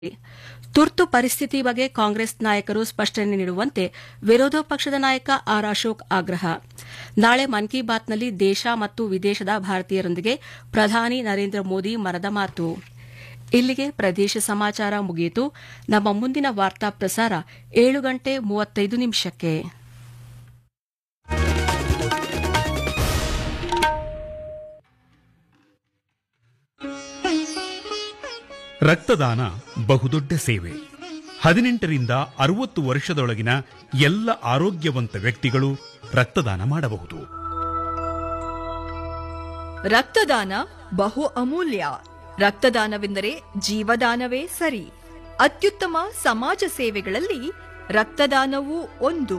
ತುರ್ತು ಪರಿಸ್ಥಿತಿ ಬಗ್ಗೆ ಕಾಂಗ್ರೆಸ್ ನಾಯಕರು ಸ್ಪಷ್ಟನೆ ನೀಡುವಂತೆ ವಿರೋಧ ಪಕ್ಷದ ನಾಯಕ ಆರ್ ಅಶೋಕ್ ಆಗ್ರಹ ನಾಳೆ ಮನ್ ಕಿ ಬಾತ್ನಲ್ಲಿ ದೇಶ ಮತ್ತು ವಿದೇಶದ ಭಾರತೀಯರೊಂದಿಗೆ ಪ್ರಧಾನಿ ನರೇಂದ್ರ ಮೋದಿ ಮನದ ಮಾತು ಇಲ್ಲಿಗೆ ಪ್ರದೇಶ ಸಮಾಚಾರ ಮುಗಿಯಿತು ನಮ್ಮ ಮುಂದಿನ ವಾರ್ತಾ ಪ್ರಸಾರ ಏಳು ಗಂಟೆ ಮೂವತ್ತೈದು ನಿಮಿಷಕ್ಕೆ ರಕ್ತದಾನ ಬಹುದೊಡ್ಡ ಸೇವೆ ಹದಿನೆಂಟರಿಂದ ಅರವತ್ತು ವರ್ಷದೊಳಗಿನ ಎಲ್ಲ ಆರೋಗ್ಯವಂತ ವ್ಯಕ್ತಿಗಳು ರಕ್ತದಾನ ಮಾಡಬಹುದು ರಕ್ತದಾನ ಬಹು ಅಮೂಲ್ಯ ರಕ್ತದಾನವೆಂದರೆ ಜೀವದಾನವೇ ಸರಿ ಅತ್ಯುತ್ತಮ ಸಮಾಜ ಸೇವೆಗಳಲ್ಲಿ ರಕ್ತದಾನವೂ ಒಂದು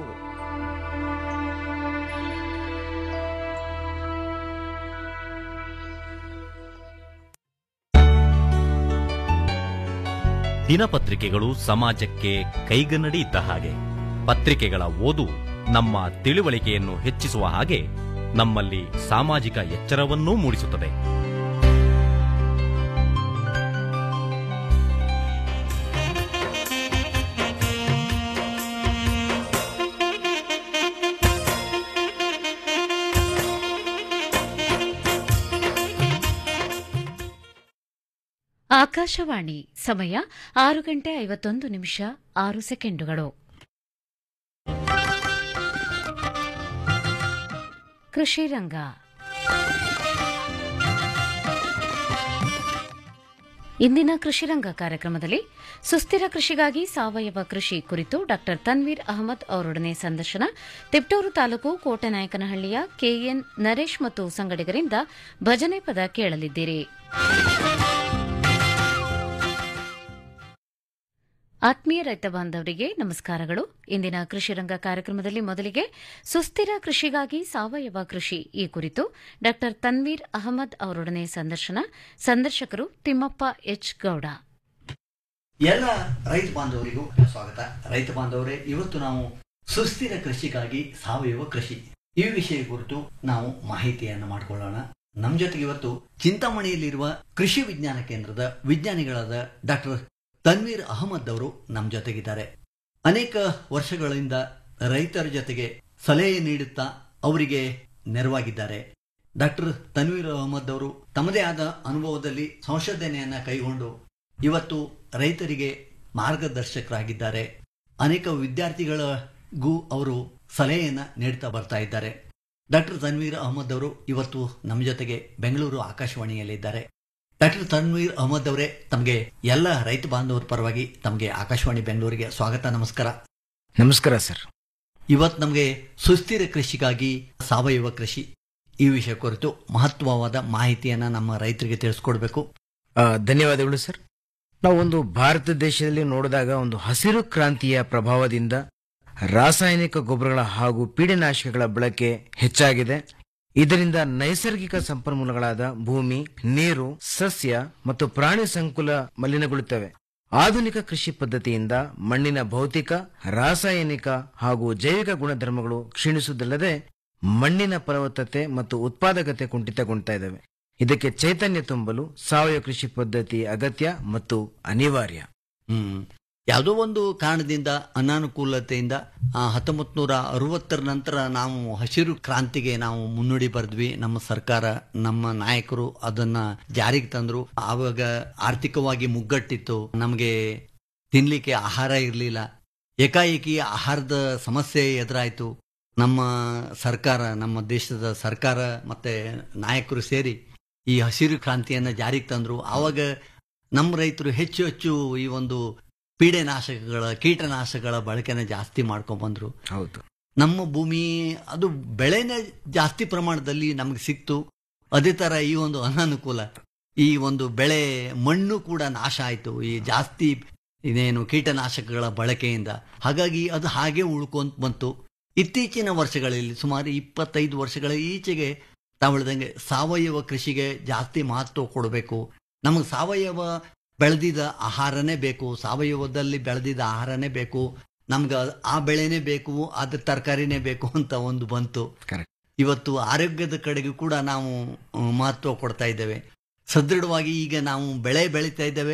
ದಿನಪತ್ರಿಕೆಗಳು ಸಮಾಜಕ್ಕೆ ಕೈಗನ್ನಡಿ ಇದ್ದ ಹಾಗೆ ಪತ್ರಿಕೆಗಳ ಓದು ನಮ್ಮ ತಿಳುವಳಿಕೆಯನ್ನು ಹೆಚ್ಚಿಸುವ ಹಾಗೆ ನಮ್ಮಲ್ಲಿ ಸಾಮಾಜಿಕ ಎಚ್ಚರವನ್ನೂ ಮೂಡಿಸುತ್ತದೆ ಆಕಾಶವಾಣಿ ಸಮಯ ಆರು ಗಂಟೆ ಐವತ್ತೊಂದು ನಿಮಿಷ ಆರು ಸೆಕೆಂಡುಗಳು ಕೃಷಿ ರಂಗ ಇಂದಿನ ಕೃಷಿ ರಂಗ ಕಾರ್ಯಕ್ರಮದಲ್ಲಿ ಸುಸ್ಥಿರ ಕೃಷಿಗಾಗಿ ಸಾವಯವ ಕೃಷಿ ಕುರಿತು ಡಾ ತನ್ವೀರ್ ಅಹಮದ್ ಅವರೊಡನೆ ಸಂದರ್ಶನ ತಿಪ್ಟೂರು ತಾಲೂಕು ಕೋಟೆನಾಯಕನಹಳ್ಳಿಯ ಕೆಎನ್ ನರೇಶ್ ಮತ್ತು ಸಂಗಡಿಗರಿಂದ ಭಜನೆ ಪದ ಕೇಳಲಿದ್ದೀರಿ ಆತ್ಮೀಯ ರೈತ ಬಾಂಧವರಿಗೆ ನಮಸ್ಕಾರಗಳು ಇಂದಿನ ಕೃಷಿ ರಂಗ ಕಾರ್ಯಕ್ರಮದಲ್ಲಿ ಮೊದಲಿಗೆ ಸುಸ್ಥಿರ ಕೃಷಿಗಾಗಿ ಸಾವಯವ ಕೃಷಿ ಈ ಕುರಿತು ಡಾ ತನ್ವೀರ್ ಅಹಮದ್ ಅವರೊಡನೆ ಸಂದರ್ಶನ ಸಂದರ್ಶಕರು ತಿಮ್ಮಪ್ಪ ಎಚ್ ಗೌಡ ಎಲ್ಲ ರೈತ ಬಾಂಧವರಿಗೂ ಸ್ವಾಗತ ರೈತ ಬಾಂಧವರೇ ಇವತ್ತು ನಾವು ಸುಸ್ಥಿರ ಕೃಷಿಗಾಗಿ ಸಾವಯವ ಕೃಷಿ ಈ ವಿಷಯ ಕುರಿತು ನಾವು ಮಾಹಿತಿಯನ್ನು ಮಾಡಿಕೊಳ್ಳೋಣ ನಮ್ಮ ಜೊತೆಗೆ ಇವತ್ತು ಚಿಂತಾಮಣಿಯಲ್ಲಿರುವ ಕೃಷಿ ವಿಜ್ಞಾನ ಕೇಂದ್ರದ ವಿಜ್ಞಾನಿಗಳಾದ ಡಾಕ್ಟರ್ ತನ್ವೀರ್ ಅಹಮದ್ ಅವರು ನಮ್ಮ ಜೊತೆಗಿದ್ದಾರೆ ಅನೇಕ ವರ್ಷಗಳಿಂದ ರೈತರ ಜೊತೆಗೆ ಸಲಹೆ ನೀಡುತ್ತಾ ಅವರಿಗೆ ನೆರವಾಗಿದ್ದಾರೆ ಡಾಕ್ಟರ್ ತನ್ವೀರ್ ಅಹಮದ್ ಅವರು ತಮ್ಮದೇ ಆದ ಅನುಭವದಲ್ಲಿ ಸಂಶೋಧನೆಯನ್ನ ಕೈಗೊಂಡು ಇವತ್ತು ರೈತರಿಗೆ ಮಾರ್ಗದರ್ಶಕರಾಗಿದ್ದಾರೆ ಅನೇಕ ವಿದ್ಯಾರ್ಥಿಗಳಿಗೂ ಅವರು ಸಲಹೆಯನ್ನ ನೀಡ್ತಾ ಬರ್ತಾ ಇದ್ದಾರೆ ಡಾಕ್ಟರ್ ತನ್ವೀರ್ ಅಹಮದ್ ಅವರು ಇವತ್ತು ನಮ್ಮ ಜೊತೆಗೆ ಬೆಂಗಳೂರು ಆಕಾಶವಾಣಿಯಲ್ಲಿದ್ದಾರೆ ಡಾಕ್ಟರ್ ತನ್ವೀರ್ ಅಹಮದ್ ಅವರೇ ತಮಗೆ ಎಲ್ಲ ರೈತ ಬಾಂಧವರ ಪರವಾಗಿ ತಮಗೆ ಆಕಾಶವಾಣಿ ಬೆಂಗಳೂರಿಗೆ ಸ್ವಾಗತ ನಮಸ್ಕಾರ ನಮಸ್ಕಾರ ಸರ್ ಇವತ್ತು ನಮಗೆ ಸುಸ್ಥಿರ ಕೃಷಿಗಾಗಿ ಸಾವಯವ ಕೃಷಿ ಈ ವಿಷಯ ಕುರಿತು ಮಹತ್ವವಾದ ಮಾಹಿತಿಯನ್ನ ನಮ್ಮ ರೈತರಿಗೆ ತಿಳಿಸ್ಕೊಡ್ಬೇಕು ಆ, ಧನ್ಯವಾದಗಳು ಸರ್ ನಾವು ಒಂದು ಭಾರತ ದೇಶದಲ್ಲಿ ನೋಡಿದಾಗ ಒಂದು ಹಸಿರು ಕ್ರಾಂತಿಯ ಪ್ರಭಾವದಿಂದ ರಾಸಾಯನಿಕ ಗೊಬ್ಬರಗಳ ಹಾಗೂ ಪೀಡನಾಶಕಗಳ ಬಳಕೆ ಹೆಚ್ಚಾಗಿದೆ ಇದರಿಂದ ನೈಸರ್ಗಿಕ ಸಂಪನ್ಮೂಲಗಳಾದ ಭೂಮಿ ನೀರು ಸಸ್ಯ ಮತ್ತು ಪ್ರಾಣಿ ಸಂಕುಲ ಮಲಿನಗೊಳ್ಳುತ್ತವೆ ಆಧುನಿಕ ಕೃಷಿ ಪದ್ಧತಿಯಿಂದ ಮಣ್ಣಿನ ಭೌತಿಕ ರಾಸಾಯನಿಕ ಹಾಗೂ ಜೈವಿಕ ಗುಣಧರ್ಮಗಳು ಕ್ಷೀಣಿಸುವುದಲ್ಲದೆ ಮಣ್ಣಿನ ಫಲವತ್ತತೆ ಮತ್ತು ಉತ್ಪಾದಕತೆ ಕುಂಠಿತಗೊಳ್ತಾ ಇದ್ದಾವೆ ಇದಕ್ಕೆ ಚೈತನ್ಯ ತುಂಬಲು ಸಾವಯವ ಕೃಷಿ ಪದ್ಧತಿ ಅಗತ್ಯ ಮತ್ತು ಅನಿವಾರ್ಯ ಹ್ಮ್ ಯಾವುದೋ ಒಂದು ಕಾರಣದಿಂದ ಅನಾನುಕೂಲತೆಯಿಂದ ಹತ್ತೊಂಬತ್ ನೂರ ಅರವತ್ತರ ನಂತರ ನಾವು ಹಸಿರು ಕ್ರಾಂತಿಗೆ ನಾವು ಮುನ್ನುಡಿ ಬರೆದ್ವಿ ನಮ್ಮ ಸರ್ಕಾರ ನಮ್ಮ ನಾಯಕರು ಅದನ್ನ ಜಾರಿಗೆ ತಂದ್ರು ಆವಾಗ ಆರ್ಥಿಕವಾಗಿ ಮುಗ್ಗಟ್ಟಿತ್ತು ನಮಗೆ ತಿನ್ಲಿಕ್ಕೆ ಆಹಾರ ಇರಲಿಲ್ಲ ಏಕಾಏಕಿ ಆಹಾರದ ಸಮಸ್ಯೆ ಎದುರಾಯಿತು ನಮ್ಮ ಸರ್ಕಾರ ನಮ್ಮ ದೇಶದ ಸರ್ಕಾರ ಮತ್ತೆ ನಾಯಕರು ಸೇರಿ ಈ ಹಸಿರು ಕ್ರಾಂತಿಯನ್ನ ಜಾರಿಗೆ ತಂದ್ರು ಆವಾಗ ನಮ್ಮ ರೈತರು ಹೆಚ್ಚು ಹೆಚ್ಚು ಈ ಒಂದು ಪೀಡೆನಾಶಕಗಳ ಕೀಟನಾಶಕಗಳ ಬಳಕೆನ ಜಾಸ್ತಿ ಮಾಡ್ಕೊಂಡ್ ಬಂದ್ರು ಹೌದು ನಮ್ಮ ಭೂಮಿ ಅದು ಬೆಳೆನೇ ಜಾಸ್ತಿ ಪ್ರಮಾಣದಲ್ಲಿ ನಮಗೆ ಸಿಕ್ತು ಅದೇ ತರ ಈ ಒಂದು ಅನಾನುಕೂಲ ಈ ಒಂದು ಬೆಳೆ ಮಣ್ಣು ಕೂಡ ನಾಶ ಆಯ್ತು ಈ ಜಾಸ್ತಿ ಇದೇನು ಕೀಟನಾಶಕಗಳ ಬಳಕೆಯಿಂದ ಹಾಗಾಗಿ ಅದು ಹಾಗೆ ಉಳ್ಕೊಂತ ಬಂತು ಇತ್ತೀಚಿನ ವರ್ಷಗಳಲ್ಲಿ ಸುಮಾರು ಇಪ್ಪತ್ತೈದು ವರ್ಷಗಳ ಈಚೆಗೆ ತಾವು ಹೇಳ್ದಂಗೆ ಸಾವಯವ ಕೃಷಿಗೆ ಜಾಸ್ತಿ ಮಹತ್ವ ಕೊಡಬೇಕು ನಮಗೆ ಸಾವಯವ ಬೆಳೆದಿದ್ದ ಆಹಾರನೇ ಬೇಕು ಸಾವಯವದಲ್ಲಿ ಬೆಳೆದಿದ್ದ ಆಹಾರನೇ ಬೇಕು ನಮ್ಗೆ ಆ ಬೆಳೆನೇ ಬೇಕು ಅದ್ರ ತರಕಾರಿನೇ ಬೇಕು ಅಂತ ಒಂದು ಬಂತು Correct. ಇವತ್ತು ಆರೋಗ್ಯದ ಕಡೆಗೂ ಕೂಡ ನಾವು ಆ, ಮಹತ್ವ ಕೊಡ್ತಾ ಇದ್ದೇವೆ ಸದೃಢವಾಗಿ ಈಗ ನಾವು ಬೆಳೆ ಬೆಳೀತಾ ಇದ್ದೇವೆ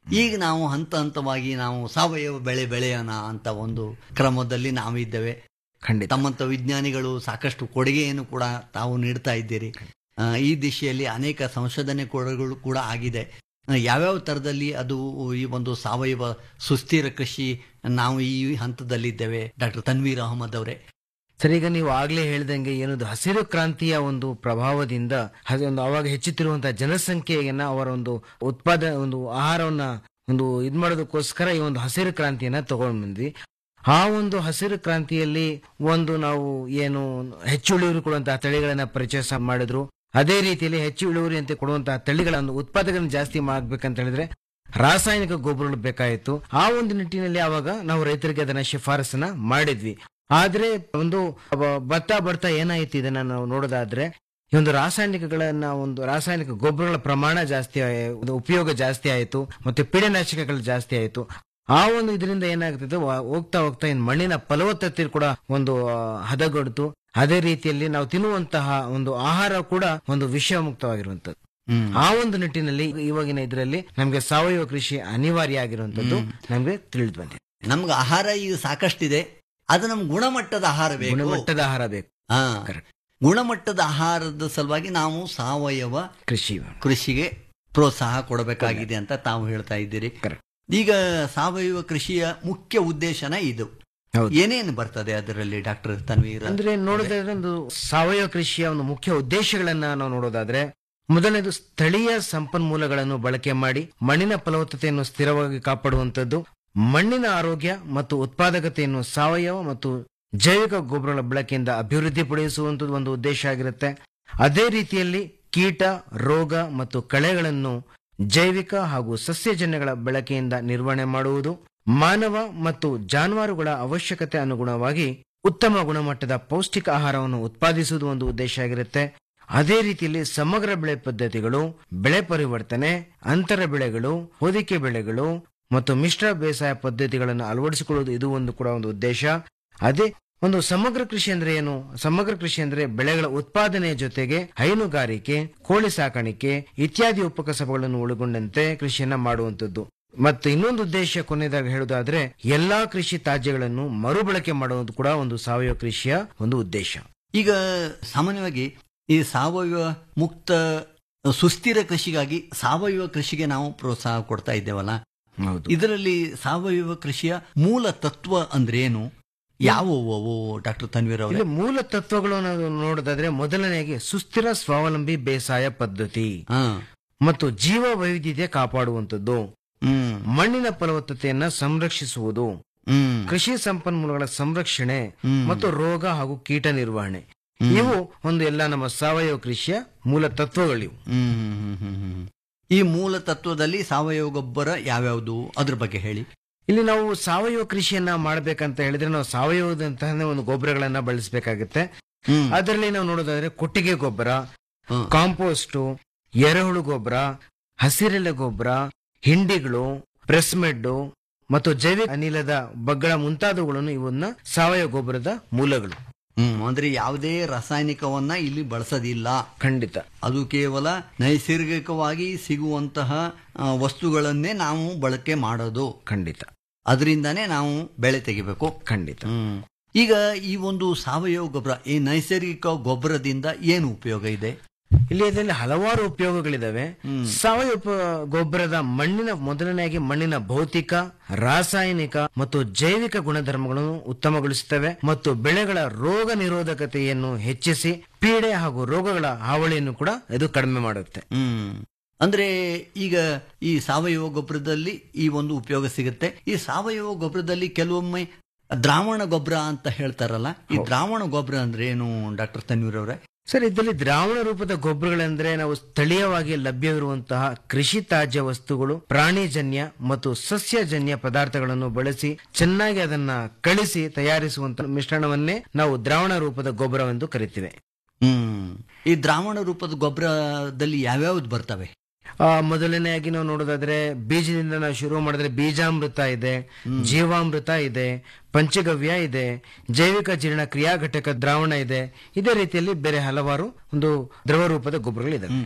ಈಗ ನಾವು ಹಂತ ಹಂತವಾಗಿ ನಾವು ಸಾವಯವ ಬೆಳೆ ಬೆಳೆಯೋಣ ಅಂತ ಒಂದು ಕ್ರಮದಲ್ಲಿ ನಾವಿದ್ದೇವೆ ಖಂಡಿತ ತಮ್ಮಂತ ವಿಜ್ಞಾನಿಗಳು ಸಾಕಷ್ಟು ಕೊಡುಗೆಯನ್ನು ಕೂಡ ತಾವು ನೀಡ್ತಾ ಇದ್ದೀರಿ ಆ, ಈ ದಿಶೆಯಲ್ಲಿ ಅನೇಕ ಸಂಶೋಧನೆ ಕೊಡುಗೆಗಳು ಕೂಡ ಆಗಿದೆ ಆ, ಯಾವ್ಯಾವ ತರದಲ್ಲಿ ಅದು ಈ ಒಂದು ಸಾವಯವ ಸುಸ್ಥಿರ ಕೃಷಿ ನಾವು ಈ ಹಂತದಲ್ಲಿದ್ದೇವೆ ಡಾಕ್ಟರ್ ತನ್ವೀರ್ ಅಹಮದ್ ಅವರೇ ಸರ್ ಈಗ ನೀವು ಆಗ್ಲೇ ಹೇಳ್ದಂಗೆ ಏನದು ಹಸಿರು ಕ್ರಾಂತಿಯ ಒಂದು ಪ್ರಭಾವದಿಂದ ಅದು ಒಂದು ಅವಾಗ ಹೆಚ್ಚುತ್ತಿರುವಂತಹ ಜನಸಂಖ್ಯೆಯನ್ನ ಅವರ ಒಂದು ಉತ್ಪಾದನೆ ಒಂದು ಆಹಾರವನ್ನ ಒಂದು ಇದ್ ಮಾಡೋದಕ್ಕೋಸ್ಕರ ಈ ಒಂದು ಹಸಿರು ಕ್ರಾಂತಿಯನ್ನ ತಗೊಂಡ್ ಬಂದ್ವಿ ಆ ಒಂದು ಹಸಿರು ಕ್ರಾಂತಿಯಲ್ಲಿ ಒಂದು ನಾವು ಏನು ಹೆಚ್ಚು ಇಳುವರಿ ಕೊಡುವಂತಹ ತಳಿಗಳನ್ನ ಪರಿಚಯ ಸ- ಮಾಡಿದ್ರು ಅದೇ ರೀತಿಯಲ್ಲಿ ಹೆಚ್ಚು ಇಳುವರಿ ಅಂತ ಕೊಡುವಂತಹ ತಳಿಗಳ ಒಂದು ಉತ್ಪಾದಕನ ಜಾಸ್ತಿ ಮಾಡ್ಬೇಕಂತ ಹೇಳಿದ್ರೆ ರಾಸಾಯನಿಕ ಗೊಬ್ಬರಗಳು ಬೇಕಾಯಿತು ಆ ಒಂದು ನಿಟ್ಟಿನಲ್ಲಿ ಅವಾಗ ನಾವು ರೈತರಿಗೆ ಅದನ್ನ ಶಿಫಾರಸನ್ನ ಮಾಡಿದ್ವಿ ಆದ್ರೆ ಒಂದು ಬ- ಬರ್ತಾ ಬರ್ತಾ ಏನಾಯ್ತು ಇದನ್ನ ನಾವು ನೋಡೋದಾದ್ರೆ ಈ ಒಂದು ರಾಸಾಯನಿಕಗಳನ್ನ ಒಂದು ರಾಸಾಯನಿಕ ಗೊಬ್ಬರಗಳ ಪ್ರಮಾಣ ಜಾಸ್ತಿ ಆಯ- ಒಂದು ಉಪಯೋಗ ಜಾಸ್ತಿ ಆಯಿತು ಮತ್ತೆ ಪೀಡನಾಶಕಗಳು ಜಾಸ್ತಿ ಆಯಿತು ಆ ಒಂದು ಇದರಿಂದ ಏನಾಗ್ತಿತ್ತು ವ- ಹೋಗ್ತಾ ಹೋಗ್ತಾ ಇನ್ ಮಣ್ಣಿನ ಫಲವತ್ತತೆ ಕೂಡ ಒಂದು ಆ, ಹದಗೊಡ್ತು ಅದೇ ರೀತಿಯಲ್ಲಿ ನಾವು ತಿನ್ನುವಂತಹ ಒಂದು ಆಹಾರ ಕೂಡ ಒಂದು ವಿಷಮುಕ್ತವಾಗಿರುವಂತದ್ದು ಆ ಒಂದು ನಿಟ್ಟಿನಲ್ಲಿ ಇವಾಗಿನ ಇದರಲ್ಲಿ ನಮ್ಗೆ ಸಾವಯವ ಕೃಷಿ ಅನಿವಾರ್ಯ ಆಗಿರುವಂತದ್ದು ನಮ್ಗೆ ತಿಳಿದು ಬಂದಿದೆ ನಮ್ಗೆ ಆಹಾರ ಈಗ ಸಾಕಷ್ಟಿದೆ ಅದು ನಮ್ಗೆ ಗುಣಮಟ್ಟದ ಆಹಾರ ಬೇಕು ಗುಣಮಟ್ಟದ ಆಹಾರ ಬೇಕು ಹಾ Correct. ಗುಣಮಟ್ಟದ ಆಹಾರದ ಸಲುವಾಗಿ ನಾವು ಸಾವಯವ ಕೃಷಿ ಕೃಷಿಗೆ ಪ್ರೋತ್ಸಾಹ ಕೊಡಬೇಕಾಗಿದೆ ಅಂತ ತಾವು ಹೇಳ್ತಾ ಇದ್ದೀರಿ Correct. ಈಗ ಸಾವಯವ ಕೃಷಿಯ ಮುಖ್ಯ ಉದ್ದೇಶನ ಇದು ಹೌದು. ಏನೇನು ಬರ್ತದೆ ಅದರಲ್ಲಿ ಡಾಕ್ಟರ್ ತನ್ವೀರ್ ಅಂದ್ರೆ ನೋಡೋದಾದ್ರೆ ಒಂದು ಸಾವಯವ ಕೃಷಿಯ ಒಂದು ಮುಖ್ಯ ಉದ್ದೇಶಗಳನ್ನ ನಾವು ನೋಡೋದಾದ್ರೆ ಮೊದಲನೇದು ಸ್ಥಳೀಯ ಸಂಪನ್ಮೂಲಗಳನ್ನು ಬಳಕೆ ಮಾಡಿ ಮಣ್ಣಿನ ಫಲವತ್ತತೆಯನ್ನು ಸ್ಥಿರವಾಗಿ ಕಾಪಾಡುವಂತದ್ದು ಮಣ್ಣಿನ ಆರೋಗ್ಯ ಮತ್ತು ಉತ್ಪಾದಕತೆಯನ್ನು ಸಾವಯವ ಮತ್ತು ಜೈವಿಕ ಗೊಬ್ಬರಗಳ ಬಳಕೆಯಿಂದ ಅಭಿವೃದ್ಧಿಪಡಿಸುವಂತದ್ದು ಒಂದು ಉದ್ದೇಶ ಆಗಿರುತ್ತೆ ಅದೇ ರೀತಿಯಲ್ಲಿ ಕೀಟ ರೋಗ ಮತ್ತು ಕಳೆಗಳನ್ನು ಜೈವಿಕ ಹಾಗೂ ಸಸ್ಯಜನ್ಯಗಳ ಬಳಕೆಯಿಂದ ನಿರ್ವಹಣೆ ಮಾಡುವುದು ಮಾನವ ಮತ್ತು ಜಾನುವಾರುಗಳ ಅವಶ್ಯಕತೆ ಅನುಗುಣವಾಗಿ ಉತ್ತಮ ಗುಣಮಟ್ಟದ ಪೌಷ್ಟಿಕ ಆಹಾರವನ್ನು ಉತ್ಪಾದಿಸುವುದು ಒಂದು ಉದ್ದೇಶ ಆಗಿರುತ್ತೆ ಅದೇ ರೀತಿಯಲ್ಲಿ ಸಮಗ್ರ ಬೆಳೆ ಪದ್ಧತಿಗಳು ಬೆಳೆ ಪರಿವರ್ತನೆ ಅಂತರ ಬೆಳೆಗಳು ಹೊದಿಕೆ ಬೆಳೆಗಳು ಮತ್ತು ಮಿಶ್ರ ಬೇಸಾಯ ಪದ್ಧತಿಗಳನ್ನು ಅಳವಡಿಸಿಕೊಳ್ಳುವುದು ಇದು ಒಂದು ಕೂಡ ಒಂದು ಉದ್ದೇಶ ಅದೇ ಒಂದು ಸಮಗ್ರ ಕೃಷಿ ಅಂದ್ರೆ ಏನು ಸಮಗ್ರ ಕೃಷಿ ಅಂದ್ರೆ ಬೆಳೆಗಳ ಉತ್ಪಾದನೆಯ ಜೊತೆಗೆ ಹೈನುಗಾರಿಕೆ ಕೋಳಿ ಸಾಕಾಣಿಕೆ ಇತ್ಯಾದಿ ಉಪಕಸಬುಗಳನ್ನು ಒಳಗೊಂಡಂತೆ ಕೃಷಿಯನ್ನ ಮಾಡುವಂತದ್ದು ಮತ್ತೆ ಇನ್ನೊಂದು ಉದ್ದೇಶ ಕೊನೆಯದಾಗಿ ಹೇಳುವುದಾದ್ರೆ ಎಲ್ಲಾ ಕೃಷಿ ತ್ಯಾಜ್ಯಗಳನ್ನು ಮರುಬಳಕೆ ಮಾಡುವುದು ಕೂಡ ಒಂದು ಸಾವಯವ ಕೃಷಿಯ ಒಂದು ಉದ್ದೇಶ ಈಗ ಸಾಮಾನ್ಯವಾಗಿ ಈ ಸಾವಯವ ಮುಕ್ತ ಸುಸ್ಥಿರ ಕೃಷಿಗಾಗಿ ಸಾವಯವ ಕೃಷಿಗೆ ನಾವು ಪ್ರೋತ್ಸಾಹ ಕೊಡ್ತಾ ಇದ್ದೇವಲ್ಲ ಹೌದು ಇದರಲ್ಲಿ ಸಾವಯವ ಕೃಷಿಯ ಮೂಲ ತತ್ವ ಅಂದ್ರೆ ಏನು ಯಾವುವು ಅವು ಡಾಕ್ಟರ್ ತನ್ವೀರ್ ಅವರೇ ಇಲ್ಲಿ ಮೂಲ ತತ್ವಗಳು ನಾವು ನೋಡೋದಾದ್ರೆ ಮೊದಲನೆಯಾಗಿ ಸುಸ್ಥಿರ ಸ್ವಾವಲಂಬಿ ಬೇಸಾಯ ಪದ್ಧತಿ ಹಾ ಮತ್ತು ಜೀವ ವೈವಿಧ್ಯತೆ ಕಾಪಾಡುವಂತದ್ದು ಹ್ಮ್ ಮಣ್ಣಿನ ಫಲವತ್ತತೆಯನ್ನ ಸಂರಕ್ಷಿಸುವುದು ಹ್ಮ್ ಕೃಷಿ ಸಂಪನ್ಮೂಲಗಳ ಸಂರಕ್ಷಣೆ ಹ್ಮ್. ಮತ್ತು ರೋಗ ಹಾಗೂ ಕೀಟ ನಿರ್ವಹಣೆ ಇವು ಒಂದು ಎಲ್ಲ ನಮ್ಮ ಸಾವಯವ ಕೃಷಿಯ ಮೂಲ ತತ್ವಗಳಿವು ಹ್ಮ್, ಹ್ಮ್, ಹ್ಮ್, ಹ್ಮ್, ಹ್ಮ್. ಈ ಮೂಲ ತತ್ವದಲ್ಲಿ ಸಾವಯವ ಗೊಬ್ಬರ ಯಾವ್ಯಾವುದು ಅದ್ರ ಬಗ್ಗೆ ಹೇಳಿ ಇಲ್ಲಿ ನಾವು ಸಾವಯವ ಕೃಷಿಯನ್ನ ಮಾಡ್ಬೇಕಂತ ಹೇಳಿದ್ರೆ ನಾವು ಸಾವಯವದಂತಹ ಒಂದು ಗೊಬ್ಬರಗಳನ್ನ ಬಳಸಬೇಕಾಗುತ್ತೆ ಹ್ಮ್. ಅದರಲ್ಲಿ ನಾವು ನೋಡೋದಾದ್ರೆ ಕೊಟ್ಟಿಗೆ ಗೊಬ್ಬರ ಹ್ಮ್. ಕಾಂಪೋಸ್ಟ್ ಎರೆಹುಳು ಗೊಬ್ಬರ ಹಸಿರೆಲೆ ಗೊಬ್ಬರ ಹಿಂಡಿಗಳು ಪ್ರೆಸ್ಮೆಡ್ ಮತ್ತು ಜೈವಿಕ ಅನಿಲದ ಬಗ್ಗಳ ಮುಂತಾದವುಗಳನ್ನು ಇವನ್ನ ಸಾವಯವ ಗೊಬ್ಬರದ ಮೂಲಗಳು ಹ್ಮ್ ಅಂದ್ರೆ ಯಾವುದೇ ರಾಸಾಯನಿಕವನ್ನ ಇಲ್ಲಿ ಬಳಸೋದಿಲ್ಲ ಖಂಡಿತ ಅದು ಕೇವಲ ನೈಸರ್ಗಿಕವಾಗಿ ಸಿಗುವಂತಹ ಆ, ವಸ್ತುಗಳನ್ನೇ ನಾವು ಬಳಕೆ ಮಾಡೋದು ಖಂಡಿತ ಅದರಿಂದಾನೇ ನಾವು ಬೆಳೆ ತೆಗಿಬೇಕು ಖಂಡಿತ ಹ್ಮ್. ಈಗ ಈ ಒಂದು ಸಾವಯವ ಗೊಬ್ಬರ ಈ ನೈಸರ್ಗಿಕ ಗೊಬ್ಬರದಿಂದ ಏನು ಉಪಯೋಗ ಇದೆ ಇಲ್ಲಿ ಅದರಲ್ಲಿ ಹಲವಾರು ಉಪಯೋಗಗಳಿದಾವೆ ಹ್ಮ್. ಸಾವಯವ ಪ- ಗೊಬ್ಬರದ ಮಣ್ಣಿನ ಮೊದಲನೆಯಾಗಿ ಮಣ್ಣಿನ ಭೌತಿಕ ರಾಸಾಯನಿಕ ಮತ್ತು ಜೈವಿಕ ಗುಣಧರ್ಮಗಳನ್ನು ಉತ್ತಮಗೊಳಿಸುತ್ತವೆ ಮತ್ತು ಬೆಳೆಗಳ ರೋಗ ನಿರೋಧಕತೆಯನ್ನು ಹೆಚ್ಚಿಸಿ ಪೀಡೆ ಹಾಗೂ ರೋಗಗಳ ಹಾವಳಿಯನ್ನು ಕೂಡ ಇದು ಕಡಿಮೆ ಮಾಡುತ್ತೆ ಹ್ಮ್ ಅಂದ್ರೆ ಈಗ ಈ ಸಾವಯವ ಗೊಬ್ಬರದಲ್ಲಿ ಈ ಒಂದು ಉಪಯೋಗ ಸಿಗುತ್ತೆ ಈ ಸಾವಯವ ಗೊಬ್ಬರದಲ್ಲಿ ಕೆಲವೊಮ್ಮೆ ದ್ರಾವಣ ಗೊಬ್ಬರ ಅಂತ ಹೇಳ್ತಾರಲ್ಲ ಈ ದ್ರಾವಣ ಗೊಬ್ಬರ ಅಂದ್ರೆ ಏನು ಡಾಕ್ಟರ್ ತನ್ವೀರ್ ಅವರೇ ಸರ್ ಇದರಲ್ಲಿ ದ್ರಾವಣ ರೂಪದ ಗೊಬ್ಬರಗಳೆಂದ್ರೆ ನಾವು ಸ್ಥಳೀಯವಾಗಿ ಲಭ್ಯವಿರುವಂತಹ ಕೃಷಿ ತ್ಯಾಜ್ಯ ವಸ್ತುಗಳು ಪ್ರಾಣಿಜನ್ಯ ಮತ್ತು ಸಸ್ಯಜನ್ಯ ಪದಾರ್ಥಗಳನ್ನು ಬಳಸಿ ಚೆನ್ನಾಗಿ ಅದನ್ನ ಕಳಿಸಿ ತಯಾರಿಸುವಂತಹ ಮಿಶ್ರಣವನ್ನೇ ನಾವು ದ್ರಾವಣ ರೂಪದ ಗೊಬ್ಬರವೆಂದು ಕರಿತೀವಿ ಹ್ಮ್ ಈ ದ್ರಾವಣ ರೂಪದ ಗೊಬ್ಬರದಲ್ಲಿ ಯಾವ್ಯಾವ್ದು ಬರ್ತವೆ ಆ ಮೊದಲನೆಯಾಗಿ ನಾವು ನೋಡೋದಾದ್ರೆ ಬೀಜದಿಂದ ನಾವು ಶುರು ಮಾಡಿದ್ರೆ ಬೀಜಾಮೃತ ಇದೆ ಜೀವಾಮೃತ ಇದೆ ಪಂಚಗವ್ಯ ಇದೆ ಜೈವಿಕ ಜೀರ್ಣ ಕ್ರಿಯಾ ಘಟಕ ದ್ರಾವಣ ಇದೆ ಇದೇ ರೀತಿಯಲ್ಲಿ ಬೇರೆ ಹಲವಾರು ಒಂದು ದ್ರವ ರೂಪದ ಗೊಬ್ಬರಗಳಿದೆ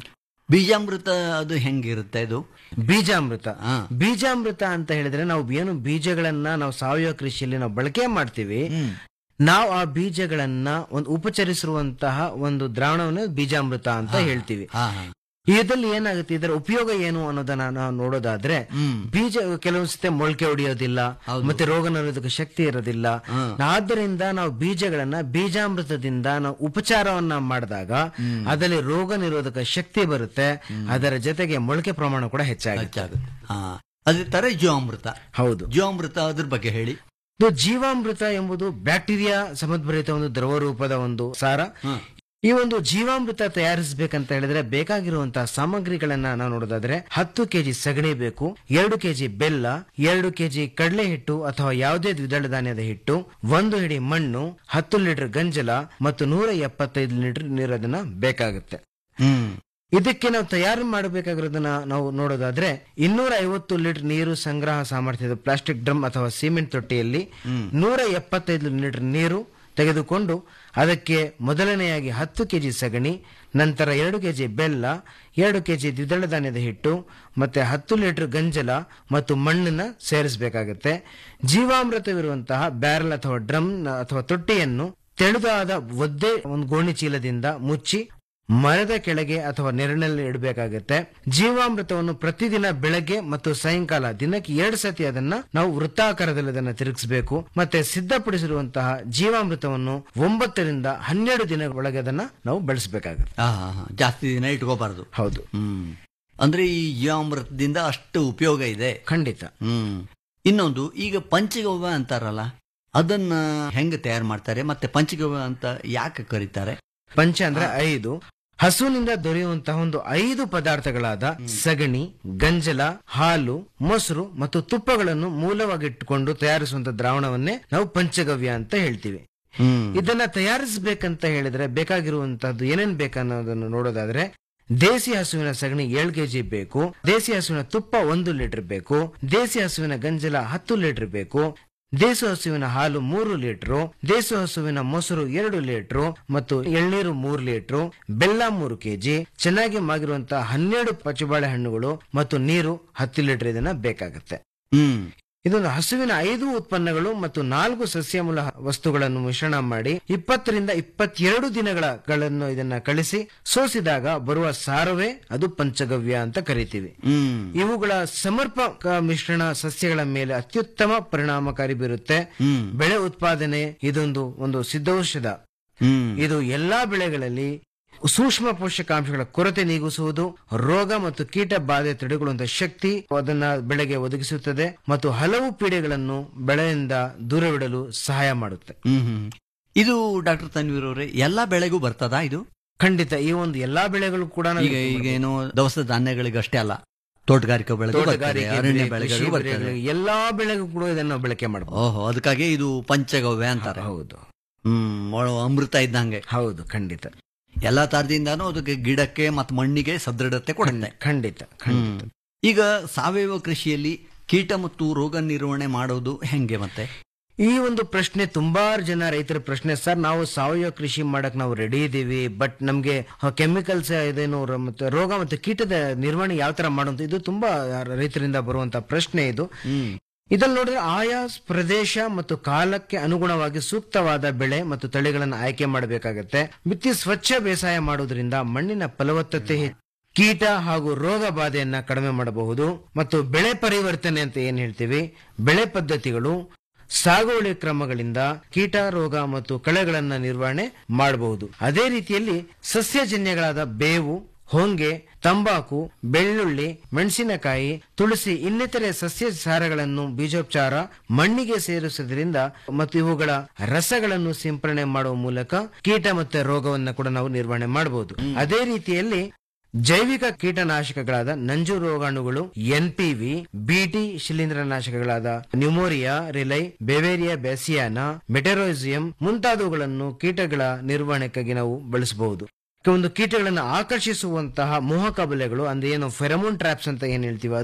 ಬೀಜಾಮೃತ ಅದು ಹೆಂಗಿರುತ್ತೆ ಅದು ಬೀಜಾಮೃತ ಹಾ. ಬೀಜಾಮೃತ ಅಂತ ಹೇಳಿದ್ರೆ ನಾವು ಏನು ಬೀಜಗಳನ್ನ ನಾವು ಸಾವಯವ ಕೃಷಿಯಲ್ಲಿ ನಾವು ಬಳಕೆ ಮಾಡ್ತೀವಿ ನಾವು ಆ ಬೀಜಗಳನ್ನ ಒಂದು ಉಪಚರಿಸಿರುವಂತಹ ಒಂದು ದ್ರಾವಣವನ್ನು ಬೀಜಾಮೃತ ಅಂತ ಹೇಳ್ತೀವಿ ಹಾ ಹಾ ಇದರಲ್ಲಿ ಏನಾಗುತ್ತೆ ಇದರ ಉಪಯೋಗ ಏನು ಅನ್ನೋದನ್ನ ನಾವು ನೋಡೋದಾದ್ರೆ ಹ್ಮ್. ಬೀಜ ಕೆಲವೊಂದು ಸತಿ ಮೊಳಕೆ ಹೊಡೆಯೋದಿಲ್ಲ ಹೌದು. ಮತ್ತೆ ರೋಗ ನಿರೋಧಕ ಶಕ್ತಿ ಇರೋದಿಲ್ಲ ಹ್ಮ್. ಆದ್ದರಿಂದ ನಾವು ಬೀಜಗಳನ್ನ ಬೀಜಾಮೃತದಿಂದ ನಾವು ಉಪಚಾರವನ್ನ ಮಾಡಿದಾಗ ಅದರಲ್ಲಿ ರೋಗ ನಿರೋಧಕ ಶಕ್ತಿ ಬರುತ್ತೆ ಅದರ ಜೊತೆಗೆ ಮೊಳಕೆ ಪ್ರಮಾಣ ಕೂಡ ಹೆಚ್ಚಾಗುತ್ತೆ ಹೆಚ್ಚಾಗುತ್ತೆ ಹಾ ಅದೇ ತರ ಜೀವಾಮೃತ ಹೌದು ಜೀವಾಮೃತ ಅದ್ರ ಬಗ್ಗೆ ಹೇಳಿ ಇದು ಜೀವಾಮೃತ ಎಂಬುದು ಬ್ಯಾಕ್ಟೀರಿಯಾ ಸಮದ್ಭರಿತ ಒಂದು ದ್ರವ ರೂಪದ ಒಂದು ಸಾರ ಹಾ. ಈ ಒಂದು ಜೀವಾಮೃತ ತಯಾರಿಸಬೇಕಂತ ಹೇಳಿದ್ರೆ ಬೇಕಾಗಿರುವಂತಹ ಸಾಮಗ್ರಿಗಳನ್ನ ನಾವು ನೋಡೋದಾದ್ರೆ ಹತ್ತು ಕೆಜಿ ಸಗಣಿ ಬೇಕು ಎರಡು ಕೆಜಿ ಬೆಲ್ಲ ಎರಡು ಕೆಜಿ ಕಡಲೆ ಹಿಟ್ಟು ಅಥವಾ ಯಾವುದೇ ದ್ವಿದಳ ಧಾನ್ಯದ ಹಿಟ್ಟು ಒಂದು ಹಿಡಿ ಮಣ್ಣು ಹತ್ತು ಲೀಟರ್ ಗಂಜಲ ಮತ್ತು ನೂರ ಎಪ್ಪತ್ತೈದು ಲೀಟರ್ ನೀರದನ್ನ ಬೇಕಾಗುತ್ತೆ ಹ್ಮ್ ಇದಕ್ಕೆ ನಾವು ತಯಾರು ಮಾಡಬೇಕಾಗಿರೋದನ್ನ ನಾವು ನೋಡೋದಾದ್ರೆ ಇನ್ನೂರ ಐವತ್ತು ಲೀಟರ್ ನೀರು ಸಂಗ್ರಹ ಸಾಮರ್ಥ್ಯದ ಪ್ಲಾಸ್ಟಿಕ್ ಡ್ರಮ್ ಅಥವಾ ಸಿಮೆಂಟ್ ತೊಟ್ಟಿಯಲ್ಲಿ ನೂರ ಎಪ್ಪತ್ತೈದು ಲೀಟರ್ ನೀರು ತೆಗೆದುಕೊಂಡು ಅದಕ್ಕೆ ಮೊದಲನೆಯಾಗಿ ಹತ್ತು ಕೆಜಿ ಸಗಣಿ ನಂತರ ಎರಡು ಕೆಜಿ ಬೆಲ್ಲ ಎರಡು ಕೆಜಿ ದ್ವಿದಳ ಧಾನ್ಯದ ಹಿಟ್ಟು ಮತ್ತೆ ಹತ್ತು ಲೀಟರ್ ಗಂಜಲ ಮತ್ತು ಮಣ್ಣನ್ನ ಸೇರಿಸಬೇಕಾಗುತ್ತೆ ಜೀವಾಮೃತವಿರುವಂತಹ ಬ್ಯಾರಲ್ ಅಥವಾ ಡ್ರಮ್ ಅಥವಾ ತೊಟ್ಟಿಯನ್ನು ತೆಳುದಾದ ಒದ್ದೆ ಒಂದು ಗೋಣಿ ಚೀಲದಿಂದ ಮುಚ್ಚಿ ಮರದ ಕೆಳಗೆ ಅಥವಾ ನೆರಳಿನಲ್ಲಿ ಇಡಬೇಕಾಗುತ್ತೆ ಜೀವಾಮೃತವನ್ನು ಪ್ರತಿದಿನ ಬೆಳಗ್ಗೆ ಮತ್ತು ಸಾಯಂಕಾಲ ದಿನಕ್ಕೆ ಎರಡು ಸತಿ ಅದನ್ನ ನಾವು ವೃತ್ತಾಕಾರದಲ್ಲಿ ಅದನ್ನ ತಿರುಗಿಸಬೇಕು ಮತ್ತೆ ಸಿದ್ಧಪಡಿಸಿರುವಂತಹ ಜೀವಾಮೃತವನ್ನು ಒಂಬತ್ತರಿಂದ ಹನ್ನೆರಡು ದಿನಗಳ ಒಳಗೆ ಅದನ್ನ ನಾವು ಬಳಸಬೇಕಾಗುತ್ತೆ ಹಾ ಹಾ ಹಾ ಜಾಸ್ತಿ ದಿನ ಇಟ್ಕೋಬಾರದು ಹೌದು ಹ್ಮ್ ಅಂದ್ರೆ ಈ ಜೀವಾಮೃತದಿಂದ ಅಷ್ಟು ಉಪಯೋಗ ಇದೆ ಖಂಡಿತ ಹ್ಮ್ ಇನ್ನೊಂದು ಈಗ ಪಂಚಗವ್ಯ ಅಂತಾರಲ್ಲ ಅದನ್ನ ಹೆಂಗ ತಯಾರು ಮಾಡ್ತಾರೆ ಮತ್ತೆ ಪಂಚಗವ್ಯ ಅಂತ ಯಾಕೆ ಕರೀತಾರೆ ಪಂಚ ಅಂದ್ರೆ ಐದು ಹಸುವಿನಿಂದ ದೊರೆಯುವಂತಹ ಒಂದು ಐದು ಪದಾರ್ಥಗಳಾದ ಸಗಣಿ ಗಂಜಲ ಹಾಲು ಮೊಸರು ಮತ್ತು ತುಪ್ಪಗಳನ್ನು ಮೂಲವಾಗಿಟ್ಟುಕೊಂಡು ತಯಾರಿಸುವಂತ ದ್ರಾವಣವನ್ನೇ ನಾವು ಪಂಚಗವ್ಯ ಅಂತ ಹೇಳ್ತೀವಿ ಹ್ಮ್ ಇದನ್ನ ತಯಾರಿಸಬೇಕಂತ ಹೇಳಿದ್ರೆ ಬೇಕಾಗಿರುವಂತಹದ್ದು ಏನೇನ್ ಬೇಕನ್ನೋದನ್ನು ನೋಡೋದಾದ್ರೆ ದೇಸಿ ಹಸುವಿನ ಸಗಣಿ ಏಳು ಕೆಜಿ ಬೇಕು ದೇಸಿ ಹಸುವಿನ ತುಪ್ಪ ಒಂದು ಲೀಟರ್ ಬೇಕು ದೇಸಿ ಹಸುವಿನ ಗಂಜಲ ಹತ್ತು ಲೀಟರ್ ಬೇಕು ದೇಸಿ ಹಸುವಿನ ಹಾಲು ಮೂರು ಲೀಟರ್ ದೇಸಿ ಹಸುವಿನ ಮೊಸರು ಎರಡು ಲೀಟರ್ ಮತ್ತು ಎಳ್ನೀರು ಮೂರು ಲೀಟರ್ ಬೆಲ್ಲ ಮೂರು ಕೆಜಿ ಚೆನ್ನಾಗಿ ಮಾಗಿರುವಂತಹ ಹನ್ನೆರಡು ಪಚ್ಚಬಾಳೆ ಹಣ್ಣುಗಳು ಮತ್ತು ನೀರು ಹತ್ತು ಲೀಟರ್ ಇದನ್ನ ಬೇಕಾಗುತ್ತೆ ಹ್ಮ್ ಇದೊಂದು ಹಸುವಿನ ಐದು ಉತ್ಪನ್ನಗಳು ಮತ್ತು ನಾಲ್ಕು ಸಸ್ಯಮೂಲ ವಸ್ತುಗಳನ್ನು ಮಿಶ್ರಣ ಮಾಡಿ ಇಪ್ಪತ್ತರಿಂದ ಇಪ್ಪತ್ತೆರಡು ದಿನಗಳನ್ನು ಇದನ್ನ ಕಳಿಸಿ ಸೋಸಿದಾಗ ಬರುವ ಸಾರವೇ ಅದು ಪಂಚಗವ್ಯ ಅಂತ ಕರಿತೀವಿ ಹ್ಮ್ ಇವುಗಳ ಸಮರ್ಪಕ ಮಿಶ್ರಣ ಸಸ್ಯಗಳ ಮೇಲೆ ಅತ್ಯುತ್ತಮ ಪರಿಣಾಮಕಾರಿ ಬೀರುತ್ತೆ ಹ್ಮ್ ಬೆಳೆ ಉತ್ಪಾದನೆ ಇದೊಂದು ಒಂದು ಸಿದ್ಧೌಷಧ ಹ್ಮ್ ಇದು ಎಲ್ಲಾ ಬೆಳೆಗಳಲ್ಲಿ ಸೂಕ್ಷ್ಮ ಪೋಷಕಾಂಶಗಳ ಕೊರತೆ ನೀಗಿಸುವುದು ರೋಗ ಮತ್ತು ಕೀಟ ಬಾಧೆ ತಡೆಗೊಳ್ಳುವಂತಹ ಶಕ್ತಿ ಅದನ್ನ ಬೆಳೆಗೆ ಒದಗಿಸುತ್ತದೆ ಮತ್ತು ಹಲವು ಪೀಡೆಗಳನ್ನು ಬೆಳೆಯಿಂದ ದೂರವಿಡಲು ಸಹಾಯ ಮಾಡುತ್ತೆ ಹ್ಮ್ ಹ್ಮ್ ಇದು ಡಾಕ್ಟರ್ ತನ್ವೀರ್ ಅವರೇ ಎಲ್ಲಾ ಬೆಳೆಗೂ ಬರ್ತದಾ ಇದು ಖಂಡಿತ ಈ ಒಂದು ಎಲ್ಲಾ ಬೆಳೆಗಳು ಕೂಡ ನಾವು ಈಗ ಇದು ಈಗ ಮಾಡ್ಬೋದು. ಏನೋ ದವಸ ಧಾನ್ಯಗಳಿಗಷ್ಟೇ ಅಲ್ಲ ತೋಟಗಾರಿಕಾ ಬೆಳೆಗೂ ಬರ್ತದೆ ತೋಟಗಾರಿಕೆ ಅರಣ್ಯ ಬೆಳೆ, ಕೃಷಿ ಬೆಳೆಗಳಿಗೂ ಬರ್ತದೆ ಬೆಳೆಗಳು, ಎಲ್ಲಾ ಬೆಳೆಗೂ ಕೂಡ ಇದನ್ನು ನಾವು ಬಳಕೆ ಮಾಡಬಹುದು ಓಹೋ ಅದಕ್ಕಾಗಿ ಇದು ಪಂಚಗವ್ಯ ಅಂತಾರೆ ಹೌದು ಹ್ಮ್ ಒಳ ಅಮೃತ ಇದ್ದಂಗೆ ಹೌದು ಖಂಡಿತ ಎಲ್ಲಾ ತರದಿಂದಾನು ಅದಕ್ಕೆ ಗಿಡಕ್ಕೆ ಮತ್ತು ಮಣ್ಣಿಗೆ ಸದೃಢತೆ ಕೊಡುತ್ತೆ ಖಂಡಿತ ಖಂಡಿತ ಹ್ಮ್. ಈಗ ಸಾವಯವ ಕೃಷಿಯಲ್ಲಿ ಕೀಟ ಮತ್ತು ರೋಗ ನಿರ್ವಹಣೆ ಮಾಡೋದು ಹೆಂಗೆ ಮತ್ತೆ ಈ ಒಂದು ಪ್ರಶ್ನೆ ತುಂಬಾ ಜನ ರೈತರ ಪ್ರಶ್ನೆ ಸರ್ ನಾವು ಸಾವಯವ ಕೃಷಿ ಮಾಡಕ್ ನಾವು ರೆಡಿ ಇದೀವಿ ಬಟ್ ನಮ್ಗೆ ಕೆಮಿಕಲ್ಸ್ ಇದೇನು ರ- ಮತ್ತೆ ರೋಗ ಮತ್ತು ಕೀಟದ ನಿರ್ವಹಣೆ ಯಾವ ತರ ಮಾಡೋದು ಇದು ತುಂಬಾ ರೈತರಿಂದ ಬರುವಂತ ಪ್ರಶ್ನೆ ಇದು ಹ್ಮ್ ಇದಲ್ಲಿ ನೋಡಿದ್ರೆ ಆಯಾ ಪ್ರದೇಶ ಮತ್ತು ಕಾಲಕ್ಕೆ ಅನುಗುಣವಾಗಿ ಸೂಕ್ತವಾದ ಬೆಳೆ ಮತ್ತು ತಳಿಗಳನ್ನು ಆಯ್ಕೆ ಮಾಡಬೇಕಾಗತ್ತೆ ಮಿತಿ ಸ್ವಚ್ಛ ಬೇಸಾಯ ಮಾಡುವುದರಿಂದ ಮಣ್ಣಿನ ಫಲವತ್ತತೆ ಹೆಚ್ಚು. ಕೀಟ ಹಾಗೂ ರೋಗ ಬಾಧೆಯನ್ನ ಕಡಿಮೆ ಮಾಡಬಹುದು ಮತ್ತು ಬೆಳೆ ಪರಿವರ್ತನೆ ಅಂತ ಏನ್ ಹೇಳ್ತೀವಿ ಬೆಳೆ ಪದ್ಧತಿಗಳು ಸಾಗುವಳಿ ಕ್ರಮಗಳಿಂದ ಕೀಟ ರೋಗ ಮತ್ತು ಕಳೆಗಳನ್ನ ನಿರ್ವಹಣೆ ಮಾಡಬಹುದು ಅದೇ ರೀತಿಯಲ್ಲಿ ಸಸ್ಯಜನ್ಯಗಳಾದ ಬೇವು ಹೊಂಗೆ ತಂಬಾಕು ಬೆಳ್ಳುಳ್ಳಿ ಮೆಣಸಿನಕಾಯಿ ತುಳಸಿ ಇನ್ನಿತರೆ ಸಸ್ಯ ಸಾರಗಳನ್ನು ಬೀಜೋಪಚಾರ ಮಣ್ಣಿಗೆ ಸೇರಿಸುವುದರಿಂದ ಮತ್ತು ಇವುಗಳ ರಸಗಳನ್ನು ಸಿಂಪರಣೆ ಮಾಡುವ ಮೂಲಕ ಕೀಟ ಮತ್ತು ರೋಗವನ್ನು ಕೂಡ ನಾವು ನಿರ್ವಹಣೆ ಮಾಡಬಹುದು ಅದೇ ರೀತಿಯಲ್ಲಿ ಜೈವಿಕ ಕೀಟನಾಶಕಗಳಾದ ನಂಜು ರೋಗಾಣುಗಳು ಎನ್ಪಿವಿ ಬಿಟಿ ಶಿಲೀಂಧ್ರನಾಶಕಗಳಾದ nomuraea rileyi beauveria bassiana metarhizium ಮುಂತಾದವುಗಳನ್ನು ಕೀಟಗಳ ನಿರ್ವಹಣೆಗಾಗಿ ನಾವು ಬಳಸಬಹುದು ಒಂದು ಕೀಟಗಳನ್ನು ಆಕರ್ಷಿಸುವಂತಹ ಮೋಹಕ ಬಲೆಗಳು ಅಂದ್ರೆ ಏನು ಫೆರಮೋನ್ ಟ್ರಾಪ್ಸ್ ಅಂತ ಏನ್ ಹೇಳ್ತೀವಿ ಅದು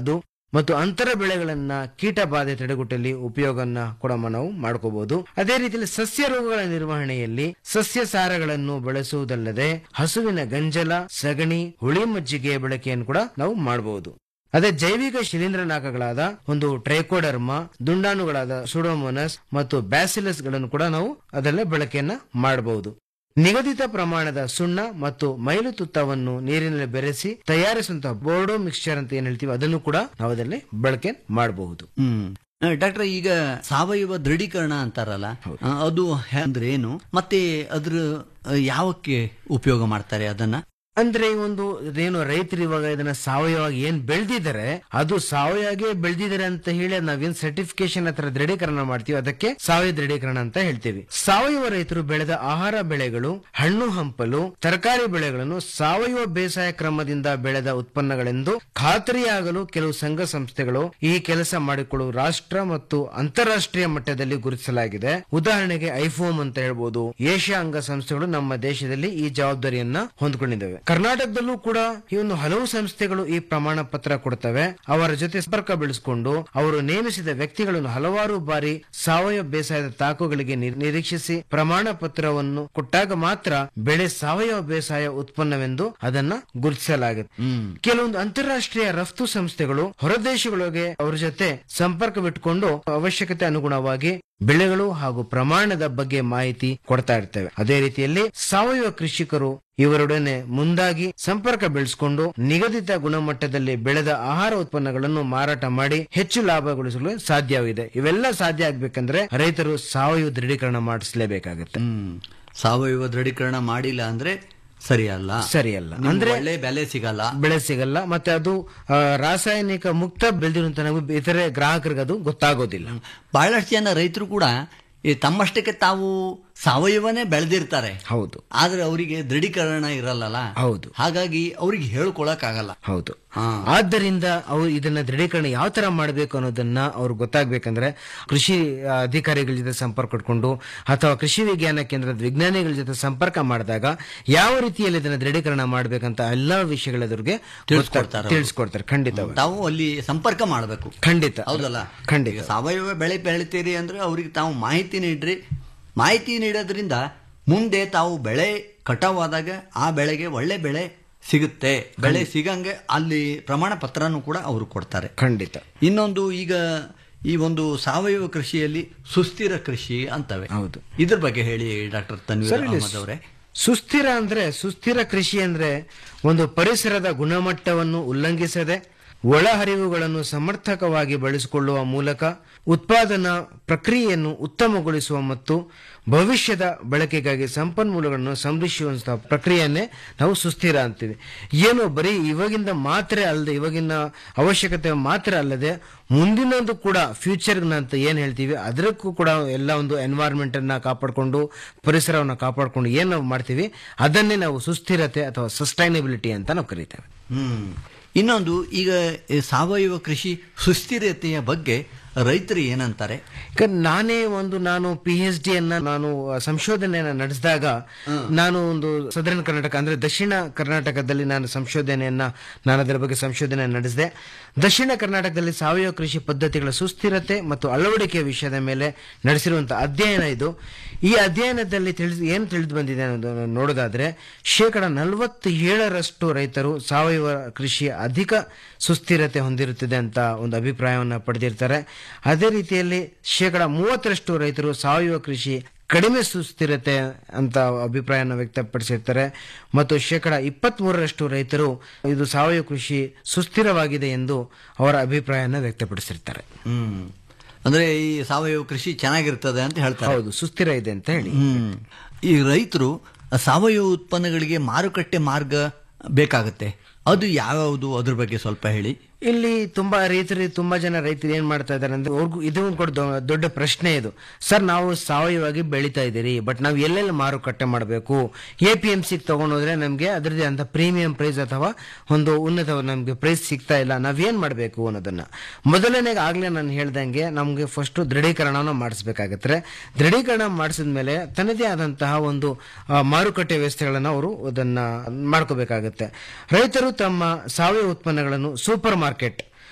ಮತ್ತು ಅಂತರ ಬೆಳೆಗಳನ್ನ ಕೀಟ ಬಾಧೆ ತಡೆಗಟ್ಟಲಿ ಉಪಯೋಗವನ್ನ ಕೂಡ ನಾವು ಮಾಡ್ಕೋಬಹುದು ಅದೇ ರೀತಿಯಲ್ಲಿ ಸಸ್ಯ ರೋಗಗಳ ನಿರ್ವಹಣೆಯಲ್ಲಿ ಸಸ್ಯ ಸಾರಗಳನ್ನು ಬಳಸುವುದಲ್ಲದೆ ಹಸುವಿನ ಗಂಜಲ ಸಗಣಿ ಹುಳಿ ಮಜ್ಜಿಗೆಯ ಬಳಕೆಯನ್ನು ಕೂಡ ನಾವು ಮಾಡಬಹುದು ಅದೇ ಜೈವಿಕ ಶಿಲೀಂಧ್ರನಾಕಗಳಾದ ಒಂದು ಟ್ರೈಕೋಡರ್ಮ ದುಂಡಾಣುಗಳಾದ ಸುಡೋಮೋನಸ್ ಮತ್ತು ಬ್ಯಾಸಿಲಸ್ ಗಳನ್ನು ಕೂಡ ನಾವು ಅದರಲ್ಲೇ ಬಳಕೆಯನ್ನ ಮಾಡಬಹುದು ನಿಗದಿತ ಪ್ರಮಾಣದ ಸುಣ್ಣ ಮತ್ತು ಮೈಲು ತುತ್ತವನ್ನು ನೀರಿನಲ್ಲಿ ಬೆರೆಸಿ ತಯಾರಿಸುವಂತಹ ಬೋರ್ಡೋ ಮಿಕ್ಸ್ಚರ್ ಅಂತ ಏನ್ ಹೇಳ್ತೀವಿ ಅದನ್ನು ಕೂಡ ನಾವು ಅದರಲ್ಲಿ ಬಳಕೆ ಮಾಡಬಹುದು ಹ್ಮ್ ಡಾಕ್ಟರ್ ಈಗ ಸಾವಯವ ದೃಢೀಕರಣ ಅಂತಾರಲ್ಲ ಆ, ಅದು ಹೆ- ಅಂದ್ರೆ ಏನು ಮತ್ತೆ ಅದ್ರ ಆ, ಯಾವಕ್ಕೆ ಉಪಯೋಗ ಮಾಡ್ತಾರೆ ಅದನ್ನ ಅಂದ್ರೆ ಈ ಒಂದು ಏನು ರೈತರು ಇವಾಗ ಇದನ್ನ ಸಾವಯವಾಗಿ ಏನ್ ಬೆಳೆದಿದ್ದಾರೆ ಅದು ಸಾವಯವಾಗೇ ಬೆಳೆದಿದ್ದಾರೆ ಅಂತ ಹೇಳಿ ಅದ್ ನಾವೇನ್ ಸರ್ಟಿಫಿಕೇಶನ್ ಹತ್ರ ದೃಢೀಕರಣ ಮಾಡ್ತೀವಿ ಅದಕ್ಕೆ ಸಾವಯವ ದೃಢೀಕರಣ ಅಂತ ಹೇಳ್ತೀವಿ ಸಾವಯವ ರೈತರು ಬೆಳೆದ ಆಹಾರ ಬೆಳೆಗಳು ಹಣ್ಣು ಹಂಪಲು ತರಕಾರಿ ಬೆಳೆಗಳನ್ನು ಸಾವಯವ ಬೇಸಾಯ ಕ್ರಮದಿಂದ ಬೆಳೆದ ಉತ್ಪನ್ನಗಳೆಂದು ಖಾತರಿಯಾಗಲು ಕೆಲವು ಸಂಘ ಸಂಸ್ಥೆಗಳು ಈ ಕೆಲಸ ಮಾಡಿಕೊಳ್ಳುವ ರಾಷ್ಟ್ರ ಮತ್ತು ಅಂತಾರಾಷ್ಟ್ರೀಯ ಮಟ್ಟದಲ್ಲಿ ಗುರುತಿಸಲಾಗಿದೆ ಉದಾಹರಣೆಗೆ ಐಫೋಮ್ ಅಂತ ಹೇಳ್ಬೋದು ಏಷ್ಯಾ ಅಂಗ ಸಂಸ್ಥೆಗಳು ನಮ್ಮ ದೇಶದಲ್ಲಿ ಈ ಜವಾಬ್ದಾರಿಯನ್ನ ಹೊಂದ್ಕೊಂಡಿದ್ದಾವೆ ಕರ್ನಾಟಕದಲ್ಲೂ ಕೂಡ ಈ ಒಂದು ಹಲವು ಸಂಸ್ಥೆಗಳು ಈ ಪ್ರಮಾಣ ಪತ್ರ ಕೊಡ್ತವೆ ಅವರ ಜೊತೆ ಸಂಪರ್ಕ ಬೆಳೆಸಿಕೊಂಡು ಅವರು ನೇಮಿಸಿದ ವ್ಯಕ್ತಿಗಳನ್ನು ಹಲವಾರು ಬಾರಿ ಸಾವಯವ ಬೇಸಾಯದ ತಾಕುಗಳಿಗೆ ನಿರ್- ನಿರೀಕ್ಷಿಸಿ ಪ್ರಮಾಣ ಪತ್ರವನ್ನು ಕೊಟ್ಟಾಗ ಮಾತ್ರ ಬೆಳೆ ಸಾವಯವ ಬೇಸಾಯ ಉತ್ಪನ್ನವೆಂದು ಅದನ್ನ ಗುರುತಿಸಲಾಗುತ್ತೆ ಕೆಲವೊಂದು ಅಂತಾರಾಷ್ಟ್ರೀಯ ರಫ್ತು ಸಂಸ್ಥೆಗಳು ಹೊರದೇಶಗಳಿಗೆ ಅವರ ಜೊತೆ ಸಂಪರ್ಕವಿಟ್ಟುಕೊಂಡು ಅವಶ್ಯಕತೆ ಅನುಗುಣವಾಗಿ ಬೆಳೆಗಳು ಹಾಗೂ ಪ್ರಮಾಣದ ಬಗ್ಗೆ ಮಾಹಿತಿ ಕೊಡ್ತಾ ಇರ್ತೇವೆ ಅದೇ ರೀತಿಯಲ್ಲಿ ಸಾವಯವ ಕೃಷಿಕರು ಇವರೊಡನೆ ಮುಂದಾಗಿ ಸಂಪರ್ಕ ಬೆಳೆಸಿಕೊಂಡು ನಿಗದಿತ ಗುಣಮಟ್ಟದಲ್ಲಿ ಬೆಳೆದ ಆಹಾರ ಉತ್ಪನ್ನಗಳನ್ನು ಮಾರಾಟ ಮಾಡಿ ಹೆಚ್ಚು ಲಾಭ ಗಳಿಸಲು ಸಾಧ್ಯವಿದೆ ಇವೆಲ್ಲ ಸಾಧ್ಯ ಆಗ್ಬೇಕಂದ್ರೆ ರೈತರು ಸಾವಯವ ದೃಢೀಕರಣ ಮಾಡಿಸಲೇಬೇಕಾಗುತ್ತೆ ಹ್ಮ್ ಸಾವಯವ ದೃಢೀಕರಣ ಮಾಡಿಲ್ಲ ಅಂದ್ರೆ ಸರಿಯಲ್ಲ ಸರಿಯಲ್ಲ. ನಿಮ್ಗೆ ಅಂದ್ರೆ- ಒಳ್ಳೆ ಬೆಲೆ ಸಿಗಲ್ಲ ಬೆಳೆ ಸಿಗಲ್ಲ ಮತ್ತೆ ಅದು ಆ, ರಾಸಾಯನಿಕ ಮುಕ್ತ ಬೆಳೆದಿರುವಂತ ನಾವು ಇತರೆ ಗ್ರಾಹಕರಿಗೆ ಅದು ಗೊತ್ತಾಗೋದಿಲ್ಲ ಬಹಳಷ್ಟು ಜನ ರೈತರು ಕೂಡ ಈ ತಮ್ಮಷ್ಟಕ್ಕೆ ತಾವು ಸಾವಯವನೇ ಬೆಳೆದಿರ್ತಾರೆ ಹೌದು ಆದ್ರೆ ಅವರಿಗೆ ದೃಢೀಕರಣ ಇರಲ್ಲಲ್ಲ ಹೌದು. ಹಾಗಾಗಿ ಅವ್ರಿಗೆ ಹೇಳ್ಕೊಳಕ್ ಆಗಲ್ಲ ಹೌದು ಹಾ. ಆದ್ದರಿಂದ ಅವರು ಇದನ್ನ ದೃಢೀಕರಣ ಯಾವ ತರ ಮಾಡಬೇಕು ಅನ್ನೋದನ್ನ ಅವ್ರು ಗೊತ್ತಾಗ್ಬೇಕಂದ್ರೆ ಕೃಷಿ ಆ, ಅಧಿಕಾರಿಗಳ ಜೊತೆ ಸಂಪರ್ಕ ಇಟ್ಕೊಂಡು ಅಥವಾ ಕೃಷಿ ವಿಜ್ಞಾನ ಕೇಂದ್ರದ ವಿಜ್ಞಾನಿಗಳ ಜೊತೆ ಸಂಪರ್ಕ ಮಾಡಿದಾಗ ಯಾವ ರೀತಿಯಲ್ಲಿ ಇದನ್ನ ದೃಢೀಕರಣ ಮಾಡ್ಬೇಕಂತ ಎಲ್ಲಾ ವಿಷಯಗಳ ಎದುರಿಗೆ ತಿಳಿಸ್ಕೊಡ್ತಾರೆ ಅವ್ರು. ತಿಳಿಸ್ಕೊಡ್ತಾರೆ ಖಂಡಿತ ತಾವು ಅಲ್ಲಿ ಸಂಪರ್ಕ ಮಾಡಬೇಕು ಖಂಡಿತ ಹೌದಲ್ಲ ಖಂಡಿತ ಈಗ ಸಾವಯವ ಬೆಳೆ ಬೆಳಿತೀರಿ ಅಂದ್ರೆ ಅವ್ರಿಗೆ ತಾವು ಮಾಹಿತಿ ನೀಡ್ರಿ ಮಾಹಿತಿ ನೀಡೋದ್ರಿಂದ ಮುಂದೆ ತಾವು ಬೆಳೆ ಕಟಾವಾದಾಗ ಆ ಬೆಳೆಗೆ ಒಳ್ಳೆ ಬೆಳೆ ಸಿಗುತ್ತೆ ಬೆಳೆ ಸಿಗಂಗೆ ಅಲ್ಲಿ ಪ್ರಮಾಣ ಪತ್ರನೂ ಕೂಡ ಅವರು ಕೊಡ್ತಾರೆ ಖಂಡಿತ ಇನ್ನೊಂದು ಈಗ ಈ ಒಂದು ಸಾವಯವ ಕೃಷಿಯಲ್ಲಿ ಸುಸ್ಥಿರ ಕೃಷಿ ಅಂತವೆ ಹೌದು. ಇದ್ರ ಬಗ್ಗೆ ಹೇಳಿ ಡಾಕ್ಟರ್ ತನ್ವೀರ್ ಸರ್, ಇಲ್ಲಿ ಅಹಮದ್ ಅವರೇ ಸುಸ್ಥಿರ ಅಂದ್ರೆ ಸುಸ್ಥಿರ ಕೃಷಿ ಅಂದ್ರೆ ಒಂದು ಪರಿಸರದ ಗುಣಮಟ್ಟವನ್ನು ಉಲ್ಲಂಘಿಸದೆ ಒಳಹರಿವುಗಳನ್ನು ಸಮರ್ಥಕವಾಗಿ ಬಳಸಿಕೊಳ್ಳುವ ಮೂಲಕ ಉತ್ಪಾದನಾ ಪ್ರಕ್ರಿಯೆಯನ್ನು ಉತ್ತಮಗೊಳಿಸುವ ಮತ್ತು ಭವಿಷ್ಯದ ಬಳಕೆಗಾಗಿ ಸಂಪನ್ಮೂಲಗಳನ್ನು ಸಂರಕ್ಷಿಸುವಂತಹ ಪ್ರಕ್ರಿಯೆಯನ್ನೇ ನಾವು ಸುಸ್ಥಿರ ಅಂತೀವಿ ಏನು ಬರೀ ಇವಾಗಿಂದ ಮಾತ್ರ ಅಲ್ಲದೆ ಇವಾಗಿನ ಅವಶ್ಯಕತೆ ಮಾತ್ರ ಅಲ್ಲದೆ ಮುಂದಿನದು ಕೂಡ ಫ್ಯೂಚರ್ ಅಂತ ಏನ್ ಹೇಳ್ತೀವಿ ಅದಕ್ಕೂ ಕೂಡ ಎಲ್ಲ ಒಂದು ಎನ್ವೈರ್ಮೆಂಟ್ ಅನ್ನ ಕಾಪಾಡಿಕೊಂಡು ಪರಿಸರವನ್ನು ಕಾಪಾಡಿಕೊಂಡು ಏನ್ ನಾವು ಮಾಡ್ತೀವಿ ಅದನ್ನೇ ನಾವು ಸುಸ್ಥಿರತೆ ಅಥವಾ ಸಸ್ಟೈನಬಿಲಿಟಿ ಅಂತ ನಾವು ಕರಿತೇವೆ ಹ್ಮ್ ಇನ್ನೊಂದು ಈಗ ಈ ಸಾವಯವ ಕೃಷಿ ಸುಸ್ಥಿರತೆಯ ಬಗ್ಗೆ ರೈತರು ಏನಂತಾರೆ ಈಗ ನಾನೇ ಒಂದು ನಾನು ಪಿ ಎಚ್ ಡಿ ಅನ್ನ ನಾನು ಸಂಶೋಧನೆಯನ್ನ ನಡೆಸಿದಾಗ ನಾನು ಒಂದು ಸದರ್ನ್ ಕರ್ನಾಟಕ ಅಂದ್ರೆ ದಕ್ಷಿಣ ಕರ್ನಾಟಕದಲ್ಲಿ ನಾನು ಸಂಶೋಧನೆಯನ್ನ ನಾನು ಅದರ ಬಗ್ಗೆ ಸಂಶೋಧನೆ ನಡೆಸಿದೆ ದಕ್ಷಿಣ ಕರ್ನಾಟಕದಲ್ಲಿ ಸಾವಯವ ಕೃಷಿ ಪದ್ಧತಿಗಳ ಸುಸ್ಥಿರತೆ ಮತ್ತು ಅಳವಡಿಕೆ ವಿಷಯದ ಮೇಲೆ ನಡೆಸಿರುವಂತಹ ಅಧ್ಯಯನ ಇದು ಈ ಅಧ್ಯಯನದಲ್ಲಿ ತಿಳಿದು ಏನು ತಿಳಿದು ಬಂದಿದೆ ಅನ್ನೋದನ್ನು ನೋಡೋದಾದ್ರೆ ಶೇಕಡ ನಲವತ್ತು ಏಳರಷ್ಟು ರೈತರು ಸಾವಯವ ಕೃಷಿಯ ಅಧಿಕ ಸುಸ್ಥಿರತೆ ಹೊಂದಿರುತ್ತದೆ ಅಂತ ಒಂದು ಅಭಿಪ್ರಾಯವನ್ನು ಪಡೆದಿರ್ತಾರೆ ಅದೇ ರೀತಿಯಲ್ಲಿ ಶೇಕಡ ಮೂವತ್ತರಷ್ಟು ರೈತರು ಸಾವಯವ ಕೃಷಿ ಕಡಿಮೆ ಸುಸ್ಥಿರತೆ ಅಂತ ಅಭಿಪ್ರಾಯನ ವ್ಯಕ್ತಪಡಿಸಿರ್ತಾರೆ ಮತ್ತು ಶೇಕಡ ಇಪ್ಪತ್ತ್ ಮೂರರಷ್ಟು ರೈತರು ಇದು ಸಾವಯವ ಕೃಷಿ ಸುಸ್ಥಿರವಾಗಿದೆ ಎಂದು ಅವರ ಅಭಿಪ್ರಾಯನ ವ್ಯಕ್ತಪಡಿಸಿರ್ತಾರೆ ಹ್ಮ್ ಅಂದ್ರೆ ಈ ಸಾವಯವ ಕೃಷಿ ಚೆನ್ನಾಗಿರ್ತದೆ ಅಂತ ಹೇಳ್ತಾರೆ ಹೌದು ಸುಸ್ಥಿರ ಇದೆ ಅಂತ ಹೇಳಿ ಹ್ಮ್ ಈ ರೈತರು ಸಾವಯವ ಉತ್ಪನ್ನಗಳಿಗೆ ಮಾರುಕಟ್ಟೆ ಮಾರ್ಗ ಬೇಕಾಗುತ್ತೆ ಅದು ಯಾವ್ಯಾವುದು ಅದ್ರ ಬಗ್ಗೆ ಸ್ವಲ್ಪ ಹೇಳಿ ಇಲ್ಲಿ ತುಂಬಾ ರೈತರು ತುಂಬಾ ಜನ ರೈತರು ಏನ್ ಮಾಡ್ತಾ ಇದಾರೆ ಅಂದ್ರೆ ಅವ್ರಿಗೂ ಇದು ಒಂದು ಕೂಡ ದೊ- ದೊಡ್ಡ ಪ್ರಶ್ನೆ ಇದು ಸರ್ ನಾವು ಸಾವಯವವಾಗಿ ಬೆಳೀತಾ ಇದ್ದೀರಿ ಬಟ್ ನಾವು ಎಲ್ಲೆಲ್ಲಿ ಮಾರುಕಟ್ಟೆ ಮಾಡಬೇಕು ಎ ಪಿ ಎಂ ಸಿ ತಗೊಂಡೋದ್ರೆ ನಮಗೆ ಅದರದೇ ಅಂತ ಪ್ರೀಮಿಯಂ ಪ್ರೈಸ್ ಅಥವಾ ಒಂದು ಉನ್ನತ ನಮಗೆ ಪ್ರೈಸ್ ಸಿಗ್ತಾ ಇಲ್ಲ ನಾವೇನ್ ಮಾಡಬೇಕು ಅನ್ನೋದನ್ನ ಮೊದಲನೇಗೆ ಆಗ್ಲೇ ನಾನು ಹೇಳ್ದಂಗೆ ನಮಗೆ ಫಸ್ಟ್ ದೃಢೀಕರಣವನ್ನು ಮಾಡಿಸ್ಬೇಕಾಗತ್ತೆ ದೃಢೀಕರಣ ಮಾಡಿಸಿದ್ಮೇಲೆ ತನ್ನದೇ ಆದಂತಹ ಒಂದು ಆ, ಮಾರುಕಟ್ಟೆ ವ್ಯವಸ್ಥೆಗಳನ್ನು ಅವರು ಅದನ್ನ ಮಾಡ್ಕೋಬೇಕಾಗತ್ತೆ ರೈತರು ತಮ್ಮ ಸಾವಯವ ಉತ್ಪನ್ನಗಳನ್ನು ಸೂಪರ್ ಮಾರ್ಕೆಟ್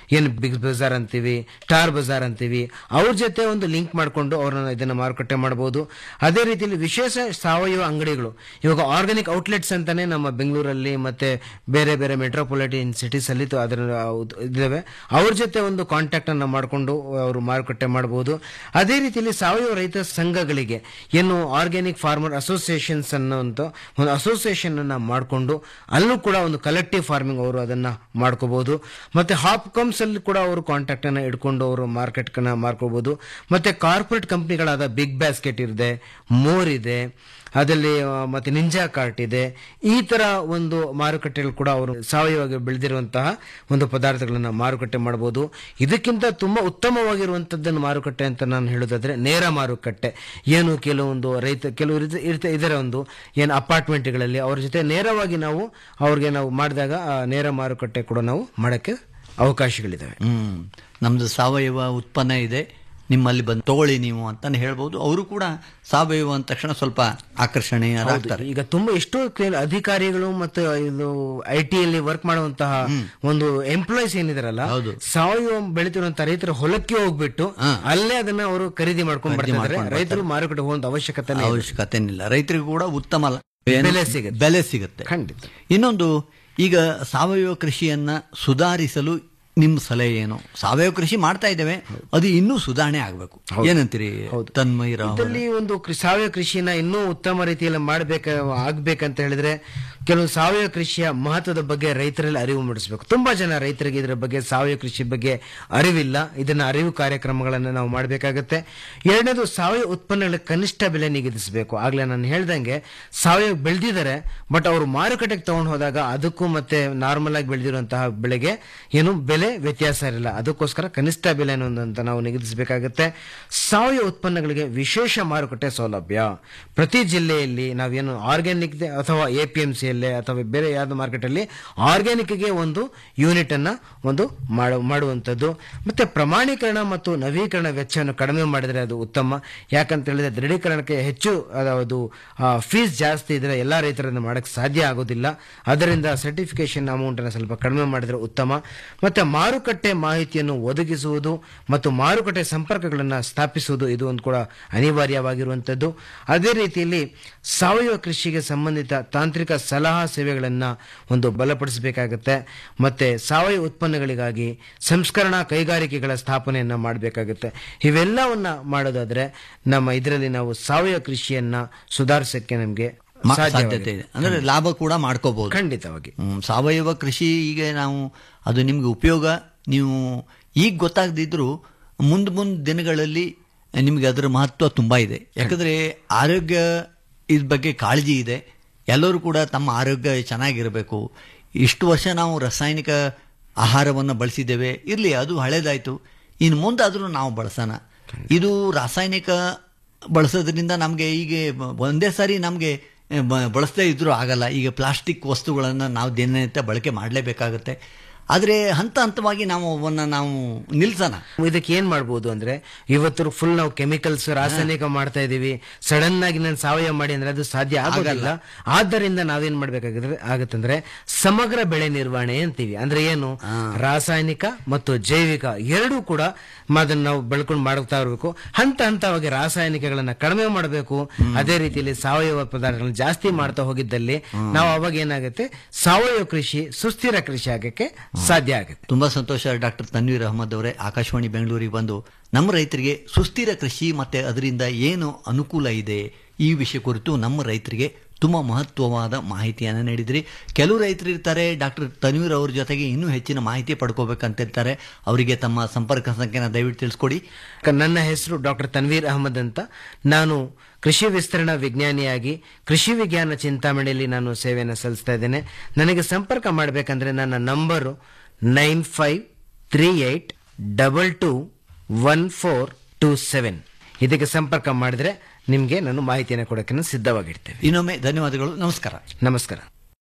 ಏನು ಬಿಗ್ ಬಜಾರ್ ಅಂತೀವಿ ಸ್ಟಾರ್ ಬಜಾರ್ ಅಂತೀವಿ ಅವ್ರ ಜೊತೆ ಒಂದು ಲಿಂಕ್ ಮಾಡಿಕೊಂಡು ಅವ್ರನ್ನ ಇದನ್ನ ಮಾರುಕಟ್ಟೆ ಮಾಡಬಹುದು ಅದೇ ರೀತಿಯಲ್ಲಿ ವಿಶೇಷ ಸಾವಯವ ಅಂಗಡಿಗಳು ಇವಾಗ ಆರ್ಗಾನಿಕ್ ಔಟ್ಲೆಟ್ಸ್ ಅಂತಾನೆ ನಮ್ಮ ಬೆಂಗಳೂರಲ್ಲಿ ಮತ್ತೆ ಬೇರೆ ಬೇರೆ ಮೆಟ್ರೋಪಾಲಿಟನ್ ಸಿಟೀಸ್ ಅಲ್ಲಿ ತ- ಅದರ ಉದ್- ಇದಾವೆ ಅವ್ರ ಜೊತೆ ಒಂದು ಕಾಂಟ್ಯಾಕ್ಟ್ ಅನ್ನ ಮಾಡಿಕೊಂಡು ಅವರು ಮಾರುಕಟ್ಟೆ ಮಾಡಬಹುದು ಅದೇ ರೀತಿಯಲ್ಲಿ ಸಾವಯವ ರೈತ ಸಂಘಗಳಿಗೆ ಏನು ಆರ್ಗ್ಯಾನಿಕ್ ಫಾರ್ಮರ್ ಅಸೋಸಿಯೇಷನ್ಸ್ ಅನ್ನುವಂಥ ಒಂದು ಅಸೋಸಿಯೇಷನ್ ಅನ್ನ ಮಾಡಿಕೊಂಡು ಅಲ್ಲೂ ಕೂಡ ಒಂದು ಕಲೆಕ್ಟಿವ್ ಫಾರ್ಮಿಂಗ್ ಅವರು ಅದನ್ನ ಮಾಡ್ಕೋಬಹುದು ಮತ್ತೆ ಹಾಪ್ಕಾಮ್ಸ್ ಅಲ್ಲಿ ಕೂಡ ಅವರು ಕಾಂಟ್ಯಾಕ್ಟ್ ಅನ್ನ ಇಟ್ಕೊಂಡು ಅವರು ಮಾರ್ಕೆಟ್ ಕನ್ನ ಮಾರ್ಕೋಬಹುದು ಮತ್ತೆ ಕಾರ್ಪೊರೇಟ್ ಕಂಪ್ನಿಗಳಾದ ಬಿಗ್ ಬ್ಯಾಸ್ಕೆಟ್ ಇದೆ ಮೋರ್ ಇದೆ ಅದರಲ್ಲಿ ಆ, ಮತ್ತೆ ನಿಂಜಾ ಕಾರ್ಟ್ ಇದೆ ಈ ತರ ಒಂದು ಮಾರುಕಟ್ಟೆಗಳು ಕೂಡ ಅವರು ಸಾವಯವಾಗಿ ಬೆಳೆದಿರುವಂತಹ ಒಂದು ಪದಾರ್ಥಗಳನ್ನ ಮಾರುಕಟ್ಟೆ ಮಾಡಬಹುದು ಇದಕ್ಕಿಂತ ತುಂಬಾ ಉತ್ತಮವಾಗಿರುವಂತದ್ದನ್ನು ಮಾರುಕಟ್ಟೆ ಅಂತ ನಾನು ಹೇಳೋದಾದ್ರೆ ನೇರ ಮಾರುಕಟ್ಟೆ ಏನು ಕೆಲವೊಂದು ರೈತ ಕೆಲವರು ಇರ್ತ- ಇರ್ತ- ಇದರ ಒಂದು ಏನು ಅಪಾರ್ಟ್ಮೆಂಟ್ಗಳಲ್ಲಿ ಅವ್ರ ಜೊತೆ ನೇರವಾಗಿ ನಾವು ಅವ್ರಿಗೆ ನಾವು ಮಾಡಿದಾಗ ಆ ನೇರ ಮಾರುಕಟ್ಟೆ ಕೂಡ ನಾವು ಮಾಡಕ್ಕೆ ಅವಕಾಶಗಳಿದಾವೆ ಹ್ಮ್ ನಮ್ದು ಸಾವಯವ ಉತ್ಪನ್ನ ಇದೆ ನಿಮ್ಮಲ್ಲಿ ಬಂದು ತಗೊಳ್ಳಿ ನೀವು ಅಂತಾನೆ ಹೇಳ್ಬೋದು ಅವರು ಕೂಡ ಸಾವಯವ ಅಂದ ತಕ್ಷಣ ಸ್ವಲ್ಪ ಆಕರ್ಷಣೀಯರಾಗ್ತಾರೆ ಈಗ ತುಂಬಾ ಎಷ್ಟೋ ಕೆಲ- ಅಧಿಕಾರಿಗಳು ಮತ್ತು ಇದು ಐ ಟಿ ಅಲ್ಲಿ ವರ್ಕ್ ಮಾಡುವಂತಹ ಒಂದು ಎಂಪ್ಲಾಯೀಸ್ ಏನಿದಾರಲ್ಲ ಹೌದು. ಸಾವಯವ ಬೆಳಿತಿರುವಂತಹ ರೈತರ ಹೊಲಕ್ಕೆ ಹೋಗ್ಬಿಟ್ಟು ಅಲ್ಲೇ ಅದನ್ನ ಅವರು ಖರೀದಿ ಮಾಡ್ಕೊಂಡು ಖರೀದಿ ಬರ್ತಾರೆ ಮಾಡ್ಕೊಂಡು ರೈತರು ಮಾರುಕಟ್ಟೆ ಹೋಗುವಂತ ಅವಶ್ಯಕತೆ ಅವಶ್ಯಕತೆ ಇಲ್ಲ ರೈತರಿಗೂ ಕೂಡ ಉತ್ತಮ ಲ- ಏನು? ಬೆಲೆ ಸಿಗುತ್ತೆ. ಬೆಲೆ ಸಿಗುತ್ತೆ ಖಂಡಿತ. ಇನ್ನೊಂದು ಈಗ ಸಾವಯವ ಕೃಷಿಯನ್ನ ಸುಧಾರಿಸಲು ನಿಮ್ಮ ಸಲಹೆ ಏನು ಸಾವಯವ ಕೃಷಿ ಮಾಡ್ತಾ ಇದ್ದೇವೆ ಅದು ಇನ್ನೂ ಸುಧಾರಣೆ ಆಗಬೇಕು ಏನಂತೀರಿ ತನ್ಮಯ ರಾವ್ ಅವರೇ? ಇದರಲ್ಲಿ ಒಂದು ಕೃ- ಸಾವಯವ ಕೃಷಿನ ಇನ್ನೂ ಉತ್ತಮ ರೀತಿಯಲ್ಲಿ ಮಾಡಬೇಕ ಆಗ್ಬೇಕಂತ ಹೇಳಿದ್ರೆ ಕೆಲವು ಸಾವಯವ ಕೃಷಿಯ ಮಹತ್ವದ ಬಗ್ಗೆ ರೈತರಲ್ಲಿ ಅರಿವು ಮೂಡಿಸಬೇಕು ತುಂಬಾ ಜನ ರೈತರಿಗೆ ಇದರ ಬಗ್ಗೆ ಸಾವಯವ ಕೃಷಿ ಬಗ್ಗೆ ಅರಿವಿಲ್ಲ ಇದನ್ನ ಅರಿವು ಕಾರ್ಯಕ್ರಮಗಳನ್ನು ನಾವು ಮಾಡಬೇಕಾಗತ್ತೆ ಎರಡನೇದು ಸಾವಯವ ಉತ್ಪನ್ನಗಳ ಕನಿಷ್ಠ ಬೆಲೆ ನಿಗದಿಸಬೇಕು ಆಗ್ಲೇ ನಾನು ಹೇಳ್ದಂಗೆ ಸಾವಯವ ಬೆಳೆದಿದ್ದಾರೆ ಬಟ್ ಅವರು ಮಾರುಕಟ್ಟೆಗೆ ತಗೊಂಡು ಹೋದಾಗ ಅದಕ್ಕೂ ಮತ್ತೆ ನಾರ್ಮಲ್ ಆಗಿ ಬೆಳೆದಿರುವಂತಹ ಬೆಳೆಗೆ ಏನು ಬೆಲೆ ವ್ಯತ್ಯಾಸ ಇರಲ್ಲ ಅದಕ್ಕೋಸ್ಕರ ಕನಿಷ್ಠ ಬೆಲೆ ಅನ್ನೋದಂತ ನಾವು ನಿಗದಿಸಬೇಕಾಗುತ್ತೆ ಸಾವಯವ ಉತ್ಪನ್ನಗಳಿಗೆ ವಿಶೇಷ ಮಾರುಕಟ್ಟೆ ಸೌಲಭ್ಯ ಪ್ರತಿ ಜಿಲ್ಲೆಯಲ್ಲಿ ನಾವೇನು ಆರ್ಗ್ಯಾನಿಕ್ ಅಥವಾ ಎ ಪಿ ಎಂ ಸಿಯಲ್ಲೇ ಅಥವಾ ಬೇರೆ ಯಾವ್ದು ಮಾರ್ಕೆಟ್ ಅಲ್ಲಿ ಆರ್ಗ್ಯಾನಿಕ್ಗೆ ಒಂದು ಯೂನಿಟ್ ಅನ್ನ ಒಂದು ಮಾಡು- ಮಾಡುವಂಥದ್ದು ಮತ್ತೆ ಪ್ರಮಾಣೀಕರಣ ಮತ್ತು ನವೀಕರಣ ವೆಚ್ಚವನ್ನು ಕಡಿಮೆ ಮಾಡಿದ್ರೆ ಅದು ಉತ್ತಮ ಯಾಕಂತ ಹೇಳಿದ್ರೆ ದೃಢೀಕರಣಕ್ಕೆ ಹೆಚ್ಚು ಅದು ಫೀಸ್ ಜಾಸ್ತಿ ಇದ್ರೆ ಎಲ್ಲಾ ರೈತರನ್ನು ಮಾಡಕ್ಕೆ ಸಾಧ್ಯ ಆಗೋದಿಲ್ಲ ಅದರಿಂದ ಸರ್ಟಿಫಿಕೇಶನ್ ಅಮೌಂಟ್ ಅನ್ನು ಸ್ವಲ್ಪ ಕಡಿಮೆ ಮಾಡಿದ್ರೆ ಉತ್ತಮ ಮತ್ತೆ ಮಾರುಕಟ್ಟೆ ಮಾಹಿತಿಯನ್ನು ಒದಗಿಸುವುದು ಮತ್ತು ಮಾರುಕಟ್ಟೆ ಸಂಪರ್ಕಗಳನ್ನು ಸ್ಥಾಪಿಸುವುದು ಇದು ಒಂದು ಕೂಡ ಅನಿವಾರ್ಯವಾಗಿರುವಂಥದ್ದು ಅದೇ ರೀತಿಯಲ್ಲಿ ಸಾವಯವ ಕೃಷಿಗೆ ಸಂಬಂಧಿತ ತಾಂತ್ರಿಕ ಸಲಹಾ ಸೇವೆಗಳನ್ನು ಒಂದು ಬಲಪಡಿಸಬೇಕಾಗುತ್ತೆ ಮತ್ತೆ ಸಾವಯವ ಉತ್ಪನ್ನಗಳಿಗಾಗಿ ಸಂಸ್ಕರಣಾ ಕೈಗಾರಿಕೆಗಳ ಸ್ಥಾಪನೆಯನ್ನ ಮಾಡಬೇಕಾಗುತ್ತೆ ಇವೆಲ್ಲವನ್ನ ಮಾಡೋದಾದ್ರೆ ನಮ್ಮ ಇದರಲ್ಲಿ ನಾವು ಸಾವಯವ ಕೃಷಿಯನ್ನ ಸುಧಾರಿಸಕ್ಕೆ ನಮಗೆ ಮ- ಸಾಧ್ಯತೆ ಇದೆ ಅಂದ್ರೆ ಲಾಭ ಕೂಡ ಮಾಡ್ಕೋಬಹುದು ಖಂಡಿತವಾಗಿ ಹ್ಮ್, ಸಾವಯವ ಕೃಷಿ ಈಗ ನಾವು ಅದು ನಿಮ್ಗೆ ಉಪಯೋಗ ನೀವು ಈಗ ಗೊತ್ತಾಗದಿದ್ರು ಮುಂದ್ ಮುಂದ್ ದಿನಗಳಲ್ಲಿ ನಿಮ್ಗೆ ಅದರ ಮಹತ್ವ ತುಂಬಾ ಇದೆ ಯಾಕಂದ್ರೆ ಆರೋಗ್ಯ ಇದ್ ಬಗ್ಗೆ ಕಾಳಜಿ ಇದೆ ಎಲ್ಲರೂ ಕೂಡ ತಮ್ಮ ಆರೋಗ್ಯ ಚೆನ್ನಾಗಿರಬೇಕು ಇಷ್ಟು ವರ್ಷ ನಾವು ರಾಸಾಯನಿಕ ಆಹಾರವನ್ನು ಬಳಸಿದ್ದೇವೆ ಇರಲಿ ಅದು ಹಳೇದಾಯ್ತು ಇನ್ನು ಮುಂದಾದರೂ ನಾವು ಬಳಸೋಣ ಇದು ರಾಸಾಯನಿಕ ಬಳಸೋದ್ರಿಂದ ನಮಗೆ ಈಗ ಒಂದೇ ಸಾರಿ ನಮಗೆ ಬಳಸದೇ ಇದ್ರೂ ಆಗಲ್ಲ ಈಗ ಪ್ಲಾಸ್ಟಿಕ್ ವಸ್ತುಗಳನ್ನು ನಾವು ದಿನನಿತ್ಯ ಬಳಕೆ ಮಾಡಲೇಬೇಕಾಗುತ್ತೆ ಆದರೆ ಹಂತ ಹಂತವಾಗಿ ನಾವು ಅವನ್ನ ನಾವು ನಿಲ್ಸೋಣ ಇದಕ್ಕೆ ಏನ್ ಮಾಡ್ಬೋದು ಅಂದ್ರೆ ಇವತ್ತು ಫುಲ್ ನಾವು ಕೆಮಿಕಲ್ಸ್ ರಾಸಾಯನಿಕ ಮಾಡ್ತಾ ಇದೀವಿ ಸಡನ್ ಆಗಿ ನಾನು ಸಾವಯವ ಮಾಡಿ ಅಂದ್ರೆ ಅದು ಸಾಧ್ಯ ಆಗೋದಿಲ್ಲ ಆದ್ದರಿಂದ ನಾವೇನ್ ಮಾಡ್ಬೇಕಾಗಿದ್ರೆ ಆಗತ್ತಂದ್ರೆ ಸಮಗ್ರ ಬೆಳೆ ನಿರ್ವಹಣೆ ಅಂತೀವಿ ಅಂದ್ರೆ ಏನು ರಾಸಾಯನಿಕ ಮತ್ತು ಜೈವಿಕ ಎರಡೂ ಕೂಡ ಅದನ್ನ ನಾವು ಬೆಳ್ಕೊಂಡು ಮಾಡ್ತಾ ಇರಬೇಕು ಹಂತ ಹಂತವಾಗಿ ರಾಸಾಯನಿಕಗಳನ್ನ ಕಡಿಮೆ ಮಾಡಬೇಕು ಅದೇ ರೀತಿಯಲ್ಲಿ ಸಾವಯವ ಪದಾರ್ಥಗಳನ್ನ ಜಾಸ್ತಿ ಮಾಡ್ತಾ ಹೋಗಿದ್ದಲ್ಲಿ ನಾವು ಅವಾಗ ಏನಾಗುತ್ತೆ ಸಾವಯವ ಕೃಷಿ ಸುಸ್ಥಿರ ಕೃಷಿ ಆಗಕ್ಕೆ ಸಾಧ್ಯ ಆಗುತ್ತೆ ತುಂಬಾ ಸಂತೋಷ ಡಾಕ್ಟರ್ ತನ್ವೀರ್ ಅಹಮದ್ ಅವರೇ ಆಕಾಶವಾಣಿ ಬೆಂಗಳೂರಿಗೆ ಬಂದು ನಮ್ಮ ರೈತರಿಗೆ ಸುಸ್ಥಿರ ಕೃಷಿ ಮತ್ತೆ ಅದರಿಂದ ಏನು ಅನುಕೂಲ ಇದೆ ಈ ವಿಷಯ ಕುರಿತು ನಮ್ಮ ರೈತರಿಗೆ ತುಂಬಾ ಮಹತ್ವವಾದ ಮಾಹಿತಿಯನ್ನು ನೀಡಿದ್ರಿ ಕೆಲವು ರೈತರು ಇರ್ತಾರೆ ಡಾಕ್ಟರ್ ತನ್ವೀರ್ ಅವ್ರ ಜೊತೆಗೆ ಇನ್ನೂ ಹೆಚ್ಚಿನ ಮಾಹಿತಿ ಪಡ್ಕೋಬೇಕಂತ ಇರ್ತಾರೆ ಅವರಿಗೆ ತಮ್ಮ ಸಂಪರ್ಕ ಸಂಖ್ಯೆನ ದಯವಿಟ್ಟು ತಿಳಿಸ್ಕೊಡಿ ಕ- ನನ್ನ ಹೆಸರು ಡಾಕ್ಟರ್ ತನ್ವೀರ್ ಅಹಮದ್ ಅಂತ ನಾನು ಕೃಷಿ ವಿಸ್ತರಣಾ ವಿಜ್ಞಾನಿಯಾಗಿ ಕೃಷಿ ವಿಜ್ಞಾನ ಚಿಂತಾಮಣಿಯಲ್ಲಿ ನಾನು ಸೇವೆಯನ್ನು ಸಲ್ಲಿಸ್ತಾ ಇದ್ದೇನೆ ನನಗೆ ಸಂಪರ್ಕ ಮಾಡಬೇಕಂದ್ರೆ ನನ್ನ number nine five three eight double two one four two seven ಇದಕ್ಕೆ ಸಂಪರ್ಕ ಮಾಡಿದ್ರೆ ನಿಮಗೆ ನಾನು ಮಾಹಿತಿಯನ್ನು ಕೊಡೋಕೆ ನಾನು ಸಿದ್ಧವಾಗಿರ್ತೇವೆ ಇನ್ನೊಮ್ಮೆ ಧನ್ಯವಾದಗಳು ನಮಸ್ಕಾರ ನಮಸ್ಕಾರ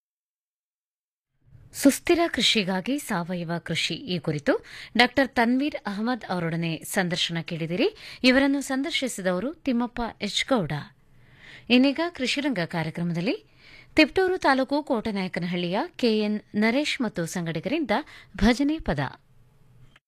ಸುಸ್ಥಿರ ಕೃಷಿಗಾಗಿ ಸಾವಯವ ಕೃಷಿ ಈ ಕುರಿತು ಡಾಕ್ಟರ್ ತನ್ವೀರ್ ಅಹಮದ್ ಅವರೊಡನೆ ಸಂದರ್ಶನ ಕೇಳಿದಿರಿ ಇವರನ್ನು ಸಂದರ್ಶಿಸಿದವರು ತಿಮ್ಮಪ್ಪ ಎಚ್ ಗೌಡ ಇನ್ನೀಗ ಕೃಷಿರಂಗ ಕಾರ್ಯಕ್ರಮದಲ್ಲಿ ತಿಪ್ಟೂರು ತಾಲೂಕು ಕೋಟನಾಯಕನಹಳ್ಳಿಯ ಕೆಎನ್ ನರೇಶ್ ಮತ್ತು ಸಂಗಡಿಗರಿಂದ ಭಜನೆ ಪದ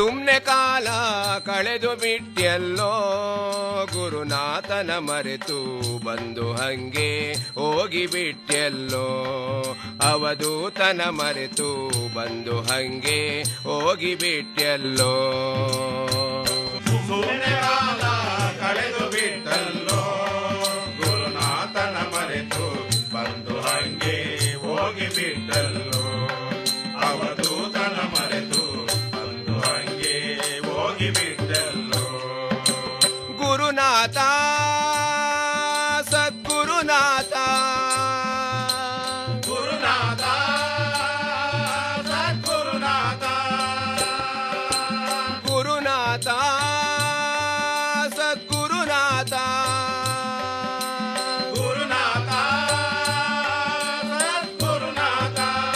ಸುಮ್ನೆ ಕಾಲ ಕಳೆದು ಬಿಟ್ಟೆಲ್ಲೋ ಗುರುನಾಥನ ಮರೆತು ಬಂದು ಹಂಗೆ ಹೋಗಿ ಬಿಟ್ಟೆಲ್ಲೋ ಅವಧೂತನ ಮರೆತು ಬಂದು ಹಂಗೆ ಹೋಗಿ ಬಿಟ್ಟೆಲ್ಲೋ ಸುಮ್ಮನೆ ಕಾಲ ಕಳೆದು ಬಿಟ್ಟಲ್ಲೋ ಗುರುನಾಥನ ಮರೆತು ಬಂದು ಹಂಗೆ ಹೋಗಿ ಬಿಟ್ಟಲ್ಲೋ ಅವಧೂತನ ಮರೆತು ಬಂದು ಹಂಗೆ ಹೋಗಿ ಬಿಟ್ಟಲ್ಲೋ ಗುರುನಾಥ ಸದ್ಗುರುನಾಥ ಗುರುನಾಥ ಸದ್ಗುರುನಾಥ ಗುರುನಾಥ ಸದ್ಗುರುನಾಥ ಗುರುನಾಥ ಸದ್ಗುರುನಾಥ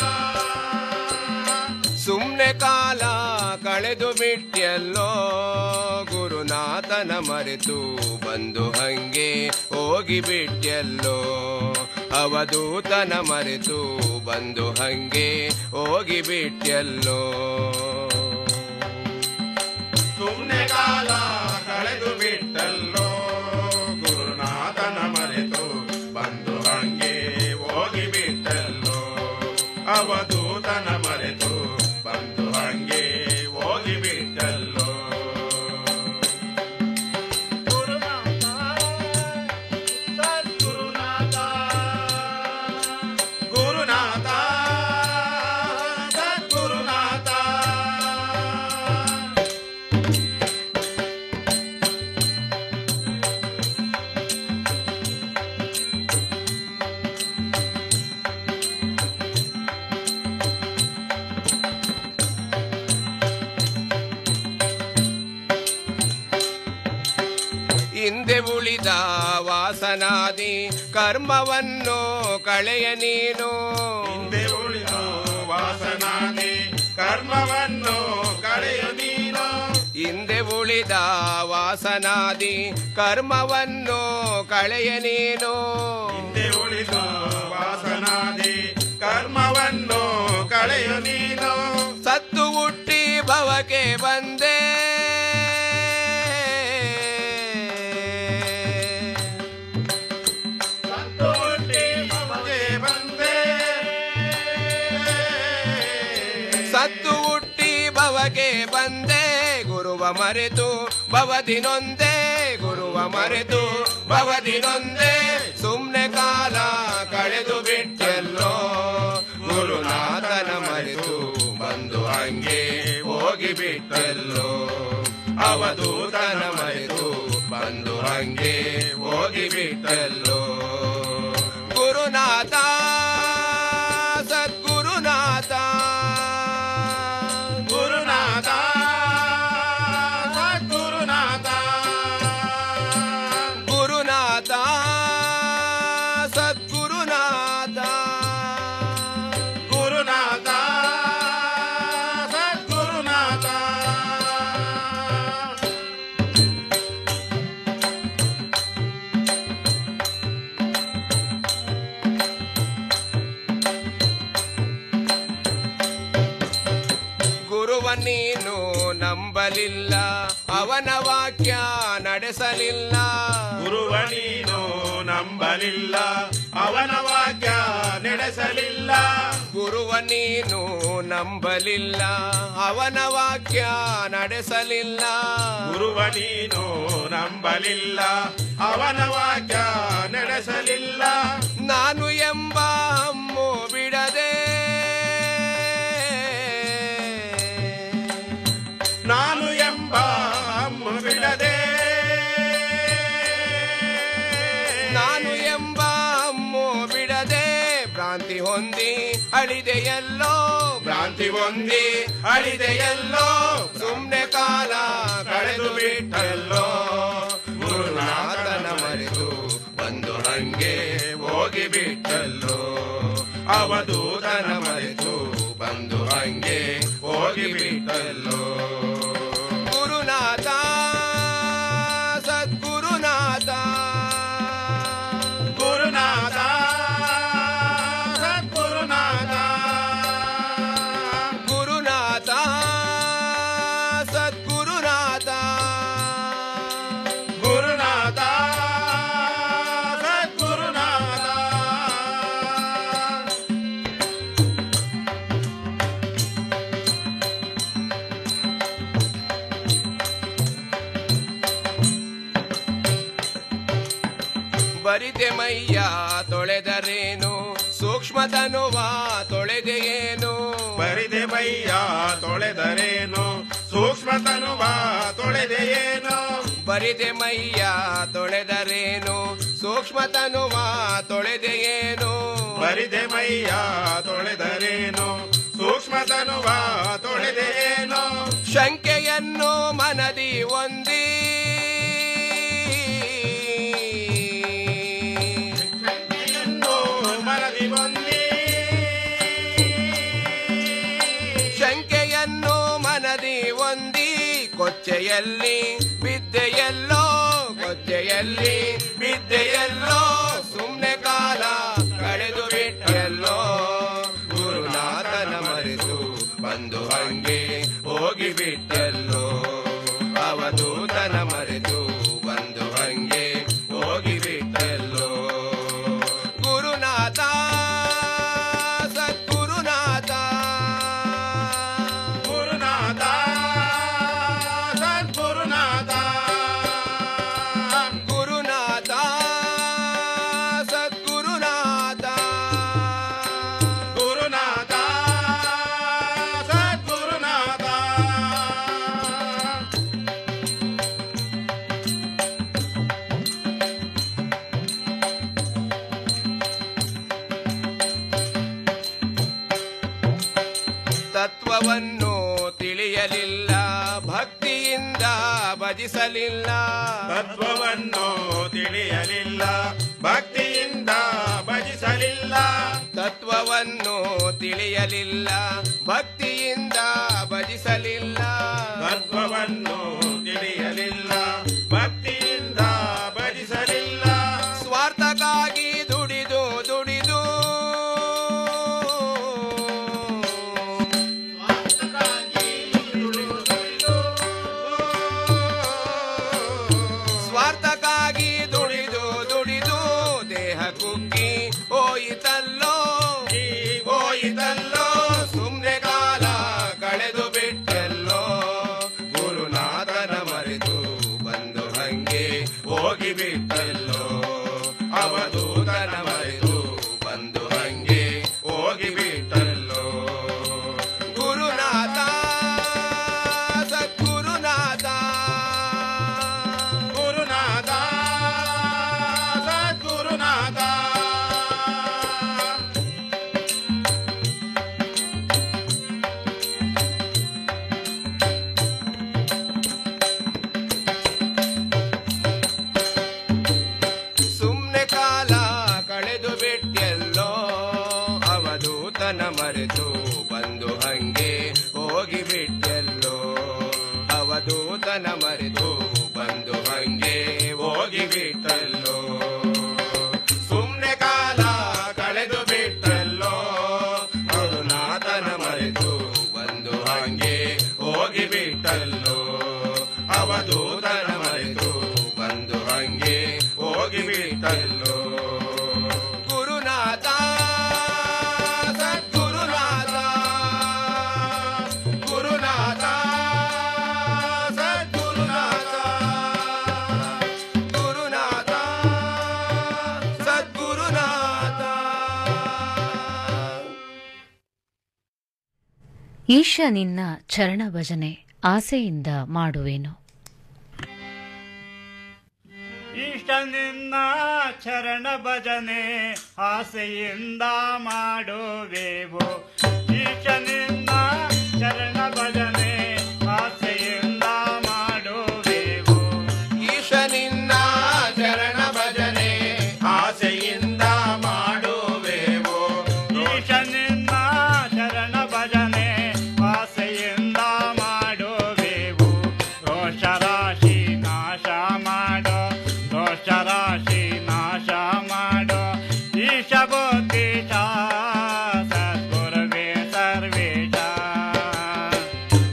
ಸುಮ್ನೆ ಕಾಲ ಕಳೆದು ಬಿಟ್ಟೆಲ್ಲೋ ಗುರುನಾಥನ ಮರೆತು ಬಂದು ಹಂಗೆ ಹೋಗಿ ಬಿಟ್ಟೆಲ್ಲೋ ಅವಧೂತನ ಮರೆತು ಬಂದು ಹಂಗೆ ಹೋಗಿ ಬಿಟ್ಟೆಲ್ಲೋ ಸುಮ್ನೆ ಕಾಲ ಕಳೆದು ಬಿಟ್ಟಲ್ಲೋ ಗುರುನಾಥನ ಮರೆತು ಬಂದು ಹಂಗೆ ಹೋಗಿ ಬಿಟ್ಟಲ್ಲೋ ಅವಧೂತನ ಮರೆತು ಬಂದು ಹಂಗೆ ಹೋಗಿ ಬಿಟ್ಟಲ್ಲೋ ಗುರುನಾಥ ಸದ್ಗುರುನಾಥ ಗುರುನಾಥ ಸದ್ಗುರುನಾಥ ಹಿಂದೆ ಉಳಿದ ವಾಸನಾದಿ ಕರ್ಮವನ್ನು ಕಳೆಯ ನೀನು ಹಿಂದೆ ಉಳಿದು ವಾಸನಾದಿ ಕರ್ಮವನ್ನು ಕಳೆಯು ನೀನು ಹಿಂದೆ ಉಳಿದ ವಾಸನಾದಿ ಕರ್ಮವನ್ನು ಕಳೆಯ ನೀನು ಹಿಂದೆ ಉಳಿದು ವಾಸನಾದಿ ಕರ್ಮವನ್ನು ಕಳೆಯು ನೀನು ಸತ್ತು ಹುಟ್ಟಿ ಭವಕ್ಕೆ ಬಂದೆ ಸತ್ತು ಹುಟ್ಟಿ ಭವಕ್ಕೆ ಬಂದೆ ಸತ್ತು ಹುಟ್ಟಿ ಭವಗೆ ಬಂದೆ ಗುರುವ ಮರೆತು ಭವದಿನೊಂದೇ ಗುರುವ ಮರೆತು ಭವದಿನೊಂದೇ ಸುಮ್ನೆ ಕಾಲ ಕಳೆದು ಬಿಟ್ಟೆಲ್ಲೋ ಗುರುನಾಥನ ಮರೆತು ಬಂದು ಹಂಗೆ ಹೋಗಿ ಬಿಟ್ಟೆಲ್ಲೋ ಅವಧೂತನ ಮರೆತು ಬಂದು ಹಂಗೆ ಹೋಗಿ ಬಿಟ್ಟೆಲ್ಲೋ ಗುರುನಾಥ ಸದ್ಗುರುನಾಥ ಗುರುನಾಥ ಸದ್ಗುರುನಾಥ ಗುರುನಾಥ ಸದ್ಗುರುನಾಥ ಗುರುನಾಥ ಸದ್ಗುರುನಾಥ ಗುರುವ ನೀನು ನಂಬಲಿಲ್ಲ ಅವನ ವಾಕ್ಯ ನಡೆಸಲಿಲ್ಲ ಗುರುವ ನೀನು ನಂಬಲಿಲ್ಲ ಅವನ ವಾಕ್ಯ ನಡೆಸಲಿಲ್ಲ ಗುರುವ ನೀನು ನಂಬಲಿಲ್ಲ ಅವನ ವಾಕ್ಯ ನಡೆಸಲಿಲ್ಲ ಗುರುವ ನೀನು ನಂಬಲಿಲ್ಲ ಅವನ ವಾಕ್ಯ ನಡೆಸಲಿಲ್ಲ ನಾನು ಎಂಬ ಹಮ್ಮು ಬಿಡದೆ ನಾನು ಎಂಬ ಅಮ್ಮ ಬಿಡದೆ ನಾನು ಎಂಬ ಹಮ್ಮು ಬಿಡದೆ ಭ್ರಾಂತಿ ಹೊಂದಿ ಅಳಿದೆಯಲ್ಲೋ ಭ್ರಾಂತಿ ಹೊಂದಿ ಅಳಿದೆಯಲ್ಲೋ ಸುಮ್ನೆ ಕಾಲ ಕಳೆದು ಬಿಟ್ಟಲ್ಲೋ ಗುರುನಾಥನ ಮರೆತು ಬಂದು ಹಂಗೆ ಹೋಗಿ ಬಿಟ್ಟಲ್ಲೋ ಅವಧೂತನ ಮರೆತು ಬಂದು ಹಂಗೆ ಹೋಗಿ ಬಿಟ್ಟಲ್ಲೋ ಗುರುನಾಥ ಸದ್ಗುರುನಾಥ ಗುರುನಾಥ ಸದ್ಗುರುನಾಥ ಗುರುನಾಥ ಬರಿದೆ ಮೈಯ ತೊಳೆದರೇನು ಸೂಕ್ಷ್ಮತನುವ ತೊಳೆದೆಯೇನು ಬರಿದೆ ಮೈಯ ತೊಳೆದರೇನು ಸೂಕ್ಷ್ಮತನುವ ತೊಳೆದೆಯೇನು ಬರಿದೆ ಮೈಯ ತೊಳೆದರೇನು ಸೂಕ್ಷ್ಮತನುವ ತೊಳೆದೆಯೇನು ಬರಿದೆ ಮೈಯ ತೊಳೆದರೇನು ಸೂಕ್ಷ್ಮತನುವ ತೊಳೆದೆಯೇನು ಶಂಕೆಯನ್ನು ಮನದಿ ಒಂದಿ ಮನದಿ ಬಂದಿ ಶಂಕೆಯನ್ನು ಮನದಿ ಒಂದಿ ಕೊಚ್ಚೆಯಲ್ಲಿ ಬಿದ್ದೆಯಲ್ಲೋ ಕೊಚ್ಚೆಯಲ್ಲಿ ಬಿದ್ದೆಯಲ್ಲೋ ಸುಮ್ನೆ ಕಾಲ ಕಳೆದು ಬಿಟ್ಟೆಲ್ಲೋ ಗುರುನಾಥನ ಮರೆತು ಬಂದು ಹಂಗೆ ಹೋಗಿ ಬಿಟ್ಟೆಲ್ಲೋ ಅವಧೂತನ ಮರೆತು ಬಂದು ಹಂಗೆ ಹೋಗಿ ಬಿಟ್ಟೆಲ್ಲೋ ಗುರುನಾಥ ಸದ್ಗುರುನಾಥ ಗುರುನಾಥ ಸದ್ಗುರುನಾಥ ಗುರುನಾಥ ಸದ್ಗುರುನಾಥ ಗುರುನಾಥ ಸದ್ಗುರುನಾಥ ತತ್ವವನ್ನು ತಿಳಿಯಲಿಲ್ಲ ಭಕ್ತಿಯಿಂದ ಭಜಿಸಲಿಲ್ಲ ತತ್ವವನ್ನು ತಿಳಿಯಲಿಲ್ಲ ಭಕ್ತಿಯಿಂದ ಭಜಿಸಲಿಲ್ಲ ತತ್ವವನ್ನು ತಿಳಿಯಲಿಲ್ಲ ಭಕ್ತಿಯಿಂದ ಭಜಿಸಲಿಲ್ಲ ತತ್ವವನ್ನು ತಿಳಿಯಲಿಲ್ಲ ಭಕ್ತಿಯಿಂದ ಭಜಿಸಲಿಲ್ಲ ಸ್ವಾರ್ಥಕ್ಕಾಗಿ ದುಡಿದು ದುಡಿದು ಸ್ವಾರ್ಥಕ್ಕಾಗಿ ದುಡಿದು ದುಡಿದು ದೇಹ ಕುಗ್ಗಿ ಹೋಯಿತಲ್ಲೋ ಹೋಯಿತಲ್ಲೋ ಸುಮ್ನೆ ಕಾಲ ಕಳೆದು ಬಿಟ್ಟೆಲ್ಲೋ ಗುರುನಾಥನ ಮರೆತು ಬಂದು ಹಂಗೆ ಹೋಗಿ ಬಿಟ್ಟೆಲ್ಲೋ ಅವಧೂತನ ಮರೆತು ಬಂದು ಹಂಗೆ ಹೋಗಿ ಬಿಟ್ಟೆಲ್ಲೋ ಗುರುನಾಥ ಸದ್ಗುರುನಾಥ ಗುರುನಾಥ ಸದ್ಗುರುನಾಥ ಸುಮ್ನೆ ಕಾಲ ಕಳೆದು ಬಿಟ್ಟೆಲ್ಲೋ ಅವಧೂತನ ಮರೆತು ಬಂದು ಹಂಗೆ ಹೋಗಿ ಬಿಟ್ಟೆಲ್ಲೋ ಅವಧೂತನ ಮರೆತು ಬಂದು ಹಂಗೆ ಹೋಗಿ ಬಿಟ್ಟೆಲ್ಲೋ ಸುಮ್ನೆ ಕಾಲ ಕಳೆದು ಬಿಟ್ಟೆಲ್ಲೋ ಗುರುನಾಥನ ಮರೆತು ಬಂದು ಹಂಗೆ ಹೋಗಿ ಬಿಟ್ಟಲ್ಲೋ ಅವಧೂತನ ಮರೆತು ಬಂದು ಹಂಗೆ ಹೋಗಿ ಬಿಟ್ಟಲ್ಲೋ ಗುರುನಾಥ ಸದ್ಗುರುನಾಥ ಗುರುನಾಥ ಸದ್ಗುರುನಾಥ ಗುರುನಾಥ ಸದ್ಗುರುನಾಥ ಈಶ ನಿನ್ನ ಚರಣ ಭಜನೆ ಆಸೆಯಿಂದ ಮಾಡುವೆನು ಇಷ್ಟ ನಿನ್ನ ಚರಣ ಭಜನೆ ಆಸೆಯಿಂದ ಮಾಡುವೆವು ಈಶ ನಿನ್ನ ಚರಣ ಭಜನೆ ಆಸೆಯಿಂದ ಮಾಡುವೆವು ಈಶ ನಿನ್ನ ಚರಣ ಭಜನೆ ಆಸೆಯಿಂದ ಮಾಡುವೆವು ಈಶ ನಿನ್ನ ಚರಣ ಭಜನೆ ಆಸೆಯಿಂದ ಮಾಡುವೆವು ದೋಷ ರಾಶಿ ನಾಶ ಮಾಡೋ ದೋಷ ರಾಶಿ ನಾಶ ಮಾಡೋ ಈಶ ಬೋಧೀಶ ಸದ್ಗುರುವೇ ಸರ್ವೇಶ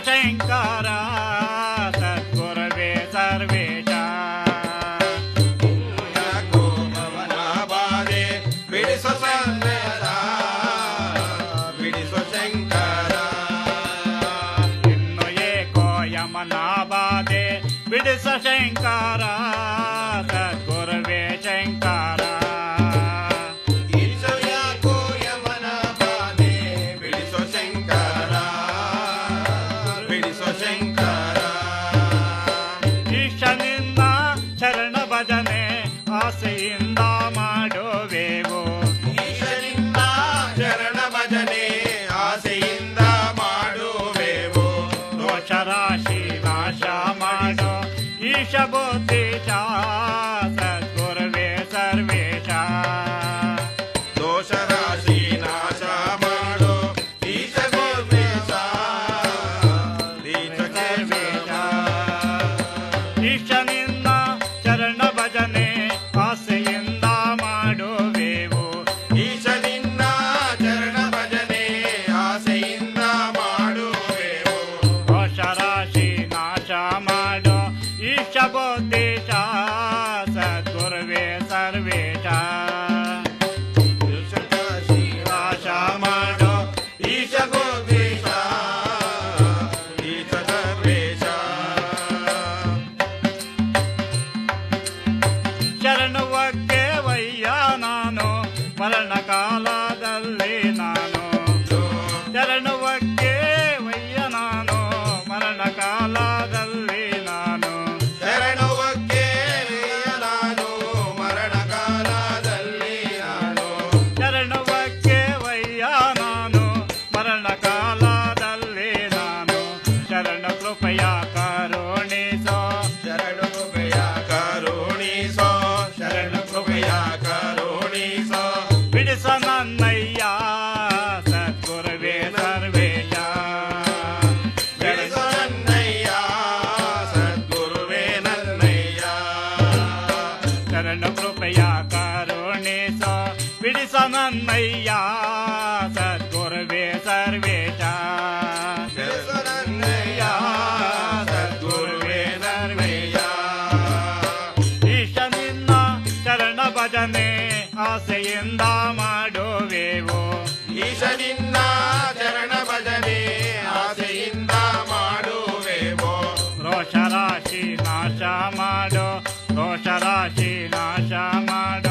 ಶಂಕರ ಸದ್ಗುರವೇ ಸರ್ವೇಶ ಬಾಧೆ ಬಿಡಿಸೋ ಸಂದೇಶ ಬಿಡಿಸೋ ಶಂಕರ ಇನ್ನು ಏಕೋ ಯಮನ ಬಾಧೆ ಬಿಡಿಸ ಶಂಕರ ಸದ್ಗುರವೇ ಶಂಕರ ಈಶೋ ಯಾಕೋ ಯಮನ ಬಾಧೆ ಬಿಡಿಸೋ ಶಂಕರ ಬಿಡಿಸೋ ಶಂಕರ ಈಶನಿಂದ ಚರಣ ಭಜನೆ ಆಸೆಯಿಂದ ಮಾಡುವೆವು ಈಶನಿಂದ ಚರಣ ಭಜನೆ ಆಸೆಯಿಂದ ಮಾಡುವೆವು ದೋಷ ರಾಶಿ ನಾಶ ಮಾಡೋ ಈಶ ಬುದ್ಧಿಶ ಸದ್ಗುರುವೇ ಸರ್ವೇಶ ದೋಷ ರಾಶಿ ನಾಶ ಮಾಡೋ ಈಶ ಗೋರ್ವೇಶ ಈಶ ಸರ್ವೇಶ ಈಶನಿಂದ ಚರಣ ಭಜನೆ ಆಸೆಯಿಂದ ಮಾಡುವೆವು ಈಶನಿಂದ ಚರಣ ಭಜನೆ ಆಸೆಯಿಂದ ಮಾಡುವೆವು ದೋಷ ರಾಶಿ ನಾಶ ಮಾಡೋ ಈಶ ಬುದ್ಧಿಶ ಸದ್ಗುರುವೇ ಸರ್ವೇಶ ನಾಶ ಮಾಡೋ ಈಶ ಗೋರ್ವೇಶ ಈಶ ಸರ್ವೇಶ ಶರಣುವಕ್ಕೆ ವಯ್ಯ ನಾನು ಮರಣ ಕಾಲದಲ್ಲಿ ನಾನು ಶರಣುವಕ್ಕೆ ವಯ್ಯ ನಾನು ಮರಣ ಕಾಲದಲ್ಲಿ ನಾನು ಶರಣುವಕ್ಕೆ ನಾನು ಮರಣ ಕಾಲದಲ್ಲಿ ನಾನು ಶರಣುವಕ್ಕೆ ವಯ್ಯ ನಾನು ಮರಣ ಕಾಲದಲ್ಲಿ ನಾನು ಶರಣ ಕೃಪೆಯ ಕರುಣಿಸೋ ಶರಣು ಕೃಪೆಯ ಕರುಣಿಸೋ ಶರಣು ಕೃಪೆಯ ಕರುಣಿಸೋ ಬಿಡಿಸ ನನ್ನಯ್ಯ ಸದ್ಗುರುವೇ ಸರ್ವೇಶ ಬೆಳೆಸೋ ನನ್ನಯ್ಯ ಸದ್ಗುರುವೇ ನನ್ನಯ್ಯ ಶರಣ ಕೃಪೆಯ ಕರುಣಿಸ ಬಿಡಿಸ ನನ್ನಯ್ಯ ಸದ್ಗುರುವೇ ಸರ್ವೇಶ ಬೆಳೆಸೋ ನನ್ನಯ್ಯ ಸದ್ಗುರುವೇ ನನ್ನಯ್ಯ ಈಶ ನಿನ್ನ ಶರಣ ಭಜನೆ ಆಸೆಯಿಂದ ಮಾಡುವೆವು ಈಶನಿನ್ನ ಚರಣ ಭಜನೆ ಆಸೆಯಿಂದ ಮಾಡುವೆವೋ ರೋಷ ರಾಶಿ ನಾಶ ಮಾಡೋ ರೋಷ ರಾಶಿ ನಾಶ ಮಾಡೋ